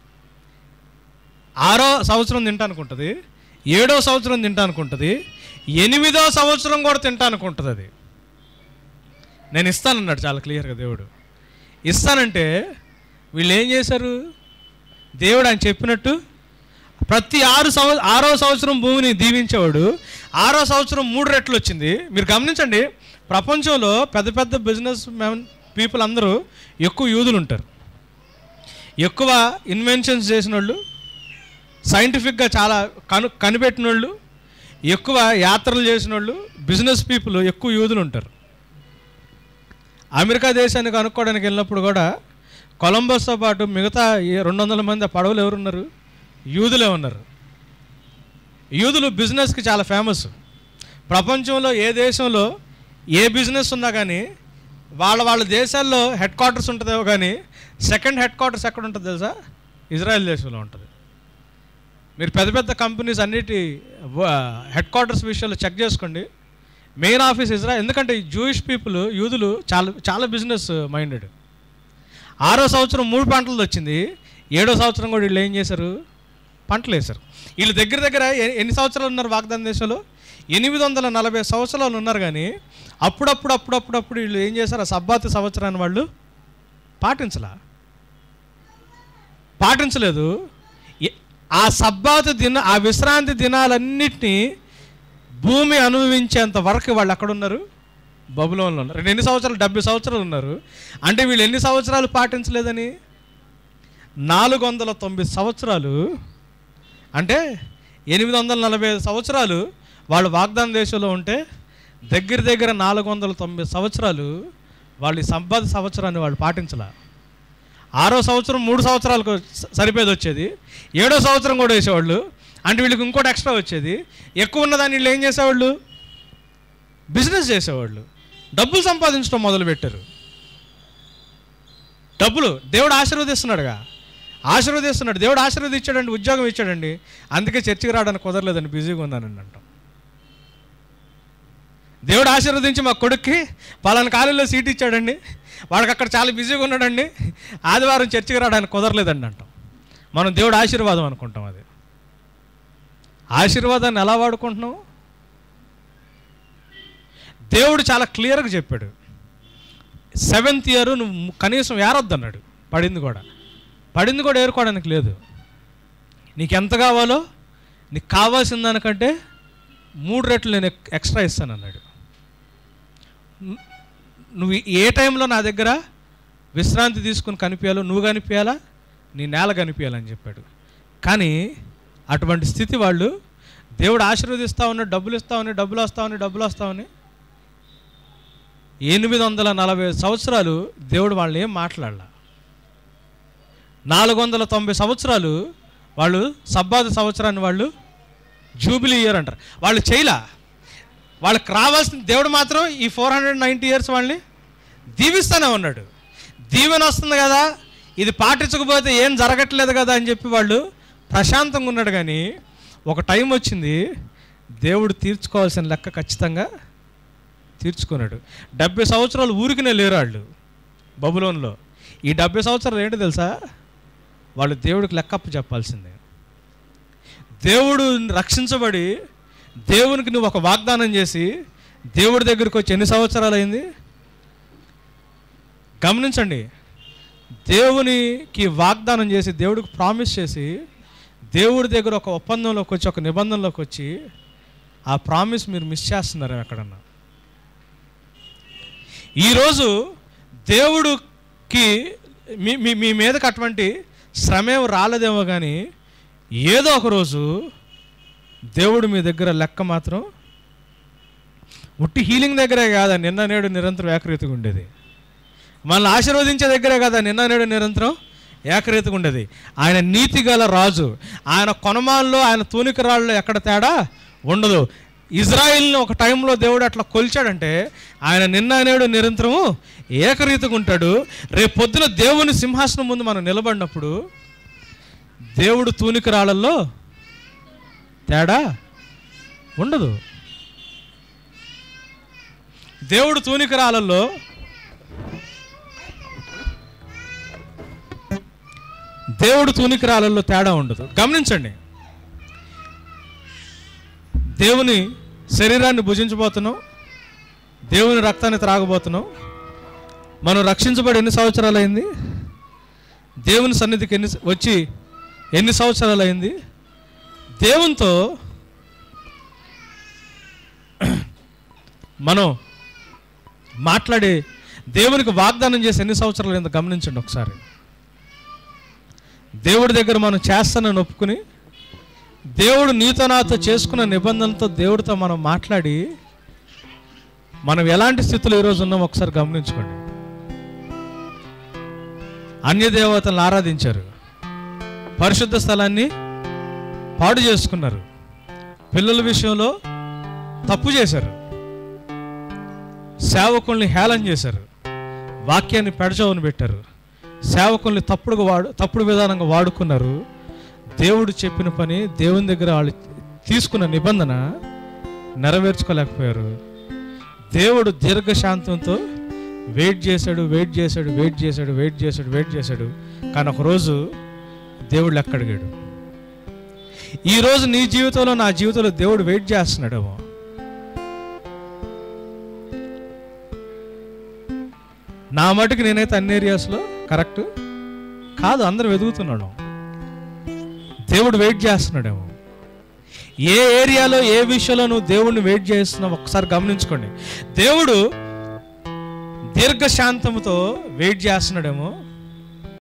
ఆరో సంవత్సరం తింటానికి ఉంటుంది ఏడో సంవత్సరం తింటానికి ఉంటుంది ఎనిమిదో సంవత్సరం కూడా తింటానికి ఉంటుంది అది నేను ఇస్తానన్నాడు చాలా క్లియర్గా దేవుడు ఇస్తానంటే వీళ్ళు ఏం చేశారు దేవుడు ఆయన చెప్పినట్టు ప్రతి ఆరు సంవ ఆరో సంవత్సరం భూమిని దీవించేవాడు ఆరో సంవత్సరం మూడు రెట్లు వచ్చింది మీరు గమనించండి ప్రపంచంలో పెద్ద పెద్ద బిజినెస్ మ్యాన్ పీపుల్ అందరూ ఎక్కువ యూదులు ఉంటారు ఎక్కువ ఇన్వెన్షన్స్ చేసిన వాళ్ళు సైంటిఫిక్గా చాలా కను కనిపెట్టిన వాళ్ళు ఎక్కువ యాత్రలు చేసిన వాళ్ళు బిజినెస్ పీపుల్ ఎక్కువ యూదులు ఉంటారు అమెరికా దేశాన్ని కనుక్కోవడానికి వెళ్ళినప్పుడు కూడా కొలంబస్తో పాటు మిగతా ఏ రెండు వందల మంది ఆ పడవలు ఎవరున్నారు యూదులే ఉన్నారు యూదులు బిజినెస్కి చాలా ఫేమస్ ప్రపంచంలో ఏ దేశంలో ఏ బిజినెస్ ఉన్నా కానీ వాళ్ళ వాళ్ళ దేశాల్లో హెడ్ క్వార్టర్స్ ఉంటుందేమో కానీ సెకండ్ హెడ్ క్వార్టర్స్ ఎక్కడ ఉంటుంది తెలుసా ఇజ్రాయెల్ దేశంలో ఉంటుంది మీరు పెద్ద పెద్ద కంపెనీస్ అన్నిటి హెడ్ క్వార్టర్స్ విషయాలు చెక్ చేసుకోండి మెయిన్ ఆఫీస్ ఇజ్రాయల్ ఎందుకంటే ఈ జూయిష్ పీపుల్ యూదులు చాలా చాలా బిజినెస్ మైండెడ్ ఆరో సంవత్సరం మూడు పంటలు వచ్చింది ఏడో సంవత్సరం కూడా వీళ్ళు ఏం చేశారు పంటలు వేశారు వీళ్ళు దగ్గర దగ్గర ఎ- ఎన్ని సంవత్సరాలు ఉన్నారు వాగ్దాన దేశంలో ఎనిమిది వందల నలభై సంవత్సరాలు ఉన్నారు కానీ అప్పుడప్పుడు అప్పుడప్పుడప్పుడు వీళ్ళు ఏం చేశారు ఆ సబ్బాతి సంవత్సరాన్ని వాళ్ళు పాటించలా పాటించలేదు ఎ- ఆ సబ్బాతు దిన ఆ విశ్రాంతి దినాలన్నిటినీ భూమి అనుభవించేంత వరకు వాళ్ళు ఎక్కడ ఉన్నారు బబులోన్లో ఉన్నారు రెండు ఎన్ని సంవత్సరాలు డెబ్బై సంవత్సరాలు ఉన్నారు అంటే వీళ్ళు ఎన్ని సంవత్సరాలు పాటించలేదని నాలుగు వందల తొంభై సంవత్సరాలు అంటే ఎనిమిది వందల నలభై ఐదు సంవత్సరాలు వాళ్ళు వాగ్దాన దేశంలో ఉంటే దగ్గర దగ్గర నాలుగు వందల తొంభై సంవత్సరాలు వాళ్ళు ఈ సంపద సంవత్సరాన్ని వాళ్ళు పాటించలే ఆరో సంవత్సరం మూడు సంవత్సరాలకు స- సరిపోయేది వచ్చేది ఏడో సంవత్సరం కూడా వేసేవాళ్ళు అంటే వీళ్ళకి ఇంకోటి ఎక్స్ట్రా వచ్చేది ఎక్కువ ఉన్నదాన్ని వీళ్ళు ఏం చేసేవాళ్ళు బిజినెస్ చేసేవాళ్ళు డబ్బులు సంపాదించడం మొదలుపెట్టారు డబ్బులు దేవుడు ఆశీర్వదిస్తున్నాడుగా ఆశీర్వదిస్తున్నాడు దేవుడు ఆశీర్వదించాడండి ఉద్యోగం ఇచ్చాడండి అందుకే చర్చికి రావడానికి కుదరలేదండి బిజీగా ఉన్నానండి అంటాం దేవుడు ఆశీర్వదించి మా కొడుక్కి పలానా కాలేజీలో సీట్ ఇచ్చాడండి వాడికి అక్కడ చాలా బిజీగా ఉన్నాడండి ఆదివారం చర్చికి రావడానికి కుదరలేదండి అంటాం మనం దేవుడు ఆశీర్వాదం అనుకుంటాం అది ఆశీర్వాదాన్ని ఎలా వాడుకుంటున్నాం దేవుడు చాలా క్లియర్గా చెప్పాడు సెవెంత్ ఇయర్ నువ్వు కనీసం ఏరొద్దు అన్నాడు పడింది కూడా పడింది కూడా ఏరుకోవడానికి లేదు నీకు ఎంత కావాలో నీకు కావాల్సిన దానికంటే మూడు రెట్లు నేను ఎక్- ఎక్స్ట్రా ఇస్తాను అన్నాడు ను- నువ్వు ఏ టైంలో నా దగ్గర విశ్రాంతి తీసుకుని కనిపించాలో నువ్వు కనిపించాలా నీ నేల కనిపించాలని చెప్పాడు కానీ అటువంటి స్థితి వాళ్ళు దేవుడు ఆశీర్వదిస్తా ఉన్నాడు డబ్బులు ఇస్తా ఉన్నాయి డబ్బులు వస్తా ఉన్నాయి డబ్బులు వస్తా ఉన్నాయి ఎనిమిది వందల నలభై ఐదు సంవత్సరాలు దేవుడు వాళ్ళని ఏం మాట్లాడాల నాలుగు వందల తొంభై సంవత్సరాలు వాళ్ళు సబ్బాద సంవత్సరాన్ని వాళ్ళు జూబిలీ ఇయర్ అంటారు వాళ్ళు చేయలా వాళ్ళకి రావాల్సిన దేవుడు మాత్రం ఈ ఫోర్ హండ్రెడ్ నైంటీ ఇయర్స్ వాళ్ళని దీవిస్తూనే ఉన్నాడు దీవెన వస్తుంది కదా ఇది పాటించకపోతే ఏం జరగట్లేదు కదా అని చెప్పి వాళ్ళు ప్రశాంతంగా ఉన్నాడు కానీ ఒక టైం వచ్చింది దేవుడు తీర్చుకోవాల్సిన లెక్క ఖచ్చితంగా తీర్చుకున్నాడు డెబ్బై సంవత్సరాలు ఊరికినే లేరు వాళ్ళు బబులోన్లో ఈ డెబ్బై సంవత్సరాలు ఏంటో తెలుసా వాళ్ళు దేవుడికి లెక్కప్ప చెప్పాల్సిందే దేవుడు రక్షించబడి దేవునికి నువ్వు ఒక వాగ్దానం చేసి దేవుడి దగ్గరికి వచ్చి ఎన్ని సంవత్సరాలు అయింది గమనించండి దేవునికి వాగ్దానం చేసి దేవుడికి ప్రామిస్ చేసి దేవుడి దగ్గర ఒక ఒప్పందంలోకి వచ్చి ఒక నిబంధనలోకి వచ్చి ఆ ప్రామిస్ మీరు మిస్ చేస్తున్నారు ఎక్కడన్నా ఈరోజు దేవుడికి మీ మీ మీ మీదకి అటువంటి శ్రమ ఏం రాలేదేమో కానీ ఏదో ఒక రోజు దేవుడు మీ దగ్గర లెక్క మాత్రం ఉట్టి హీలింగ్ దగ్గరే కాదా నిన్న నేడు నిరంతరం ఏకరీతిగా ఉండేది మనల్ని ఆశీర్వదించే దగ్గరే కదా నిన్న నేడు నిరంతరం ఏకరీతిగా ఉండేది ఆయన నీతి గల రాజు ఆయన కొనమాల్లో ఆయన తూనిక రాళ్ళలో ఎక్కడ తేడా ఉండదు ఇజ్రాయిల్ని ఒక టైంలో దేవుడు అట్లా కొలిచాడంటే ఆయన నిన్న నేడు నిరంతరము ఏకరీతిగా ఉంటాడు రేపు పొద్దున దేవుని సింహాసనం ముందు మనం నిలబడినప్పుడు దేవుడు తూనిక రాళ్ళల్లో తేడా ఉండదు దేవుడు తూనిక రాళ్ళల్లో దేవుడు తూనిక రాళ్ళల్లో తేడా ఉండదు గమనించండి దేవుని శరీరాన్ని భుజించబోతున్నాం దేవుని రక్తాన్ని త్రాగబోతున్నాం మనం రక్షించబడి ఎన్ని సంవత్సరాలు అయింది దేవుని సన్నిధికి ఎన్ని వచ్చి ఎన్ని సంవత్సరాలు అయింది దేవునితో మనం మాట్లాడే దేవునికి వాగ్దానం చేసి ఎన్ని సంవత్సరాలు అయిందో గమనించండి ఒకసారి దేవుడి దగ్గర మనం చేస్తానని ఒప్పుకుని దేవుడు నీతో నాతో చేసుకున్న నిబంధనలతో దేవుడితో మనం మాట్లాడి మనం ఎలాంటి స్థితిలో ఈరోజు ఉన్నాం ఒకసారి గమనించుకోండి అన్య దేవతలను ఆరాధించారు పరిశుద్ధ స్థలాన్ని పాడు చేసుకున్నారు పిల్లల విషయంలో తప్పు చేశారు సేవకుల్ని హేళన చేశారు వాక్యాన్ని పెడచవని పెట్టారు సేవకుల్ని తప్పుడుగా వాడు తప్పుడు విధానంగా వాడుకున్నారు దేవుడు చెప్పిన పని దేవుని దగ్గర వాళ్ళు తీసుకున్న నిబంధన నెరవేర్చుకోలేకపోయారు దేవుడు దీర్ఘశాంతంతో వెయిట్ చేశాడు వెయిట్ చేశాడు వెయిట్ చేశాడు వెయిట్ చేశాడు వెయిట్ చేశాడు కానీ ఒకరోజు దేవుడు లెక్కడిగాడు ఈరోజు నీ జీవితంలో నా జీవితంలో దేవుడు వెయిట్ చేస్తున్నాడేమో నా మటుకు నేనైతే అన్ని ఏరియాస్లో కరెక్ట్ కాదు అందరం వెతుకుతున్నాడు దేవుడు వెయిట్ చేస్తున్నాడేమో ఏ ఏరియాలో ఏ విషయంలో నువ్వు దేవుడిని వెయిట్ చేస్తున్నావు ఒకసారి గమనించుకోండి దేవుడు దీర్ఘశాంతంతో వెయిట్ చేస్తున్నాడేమో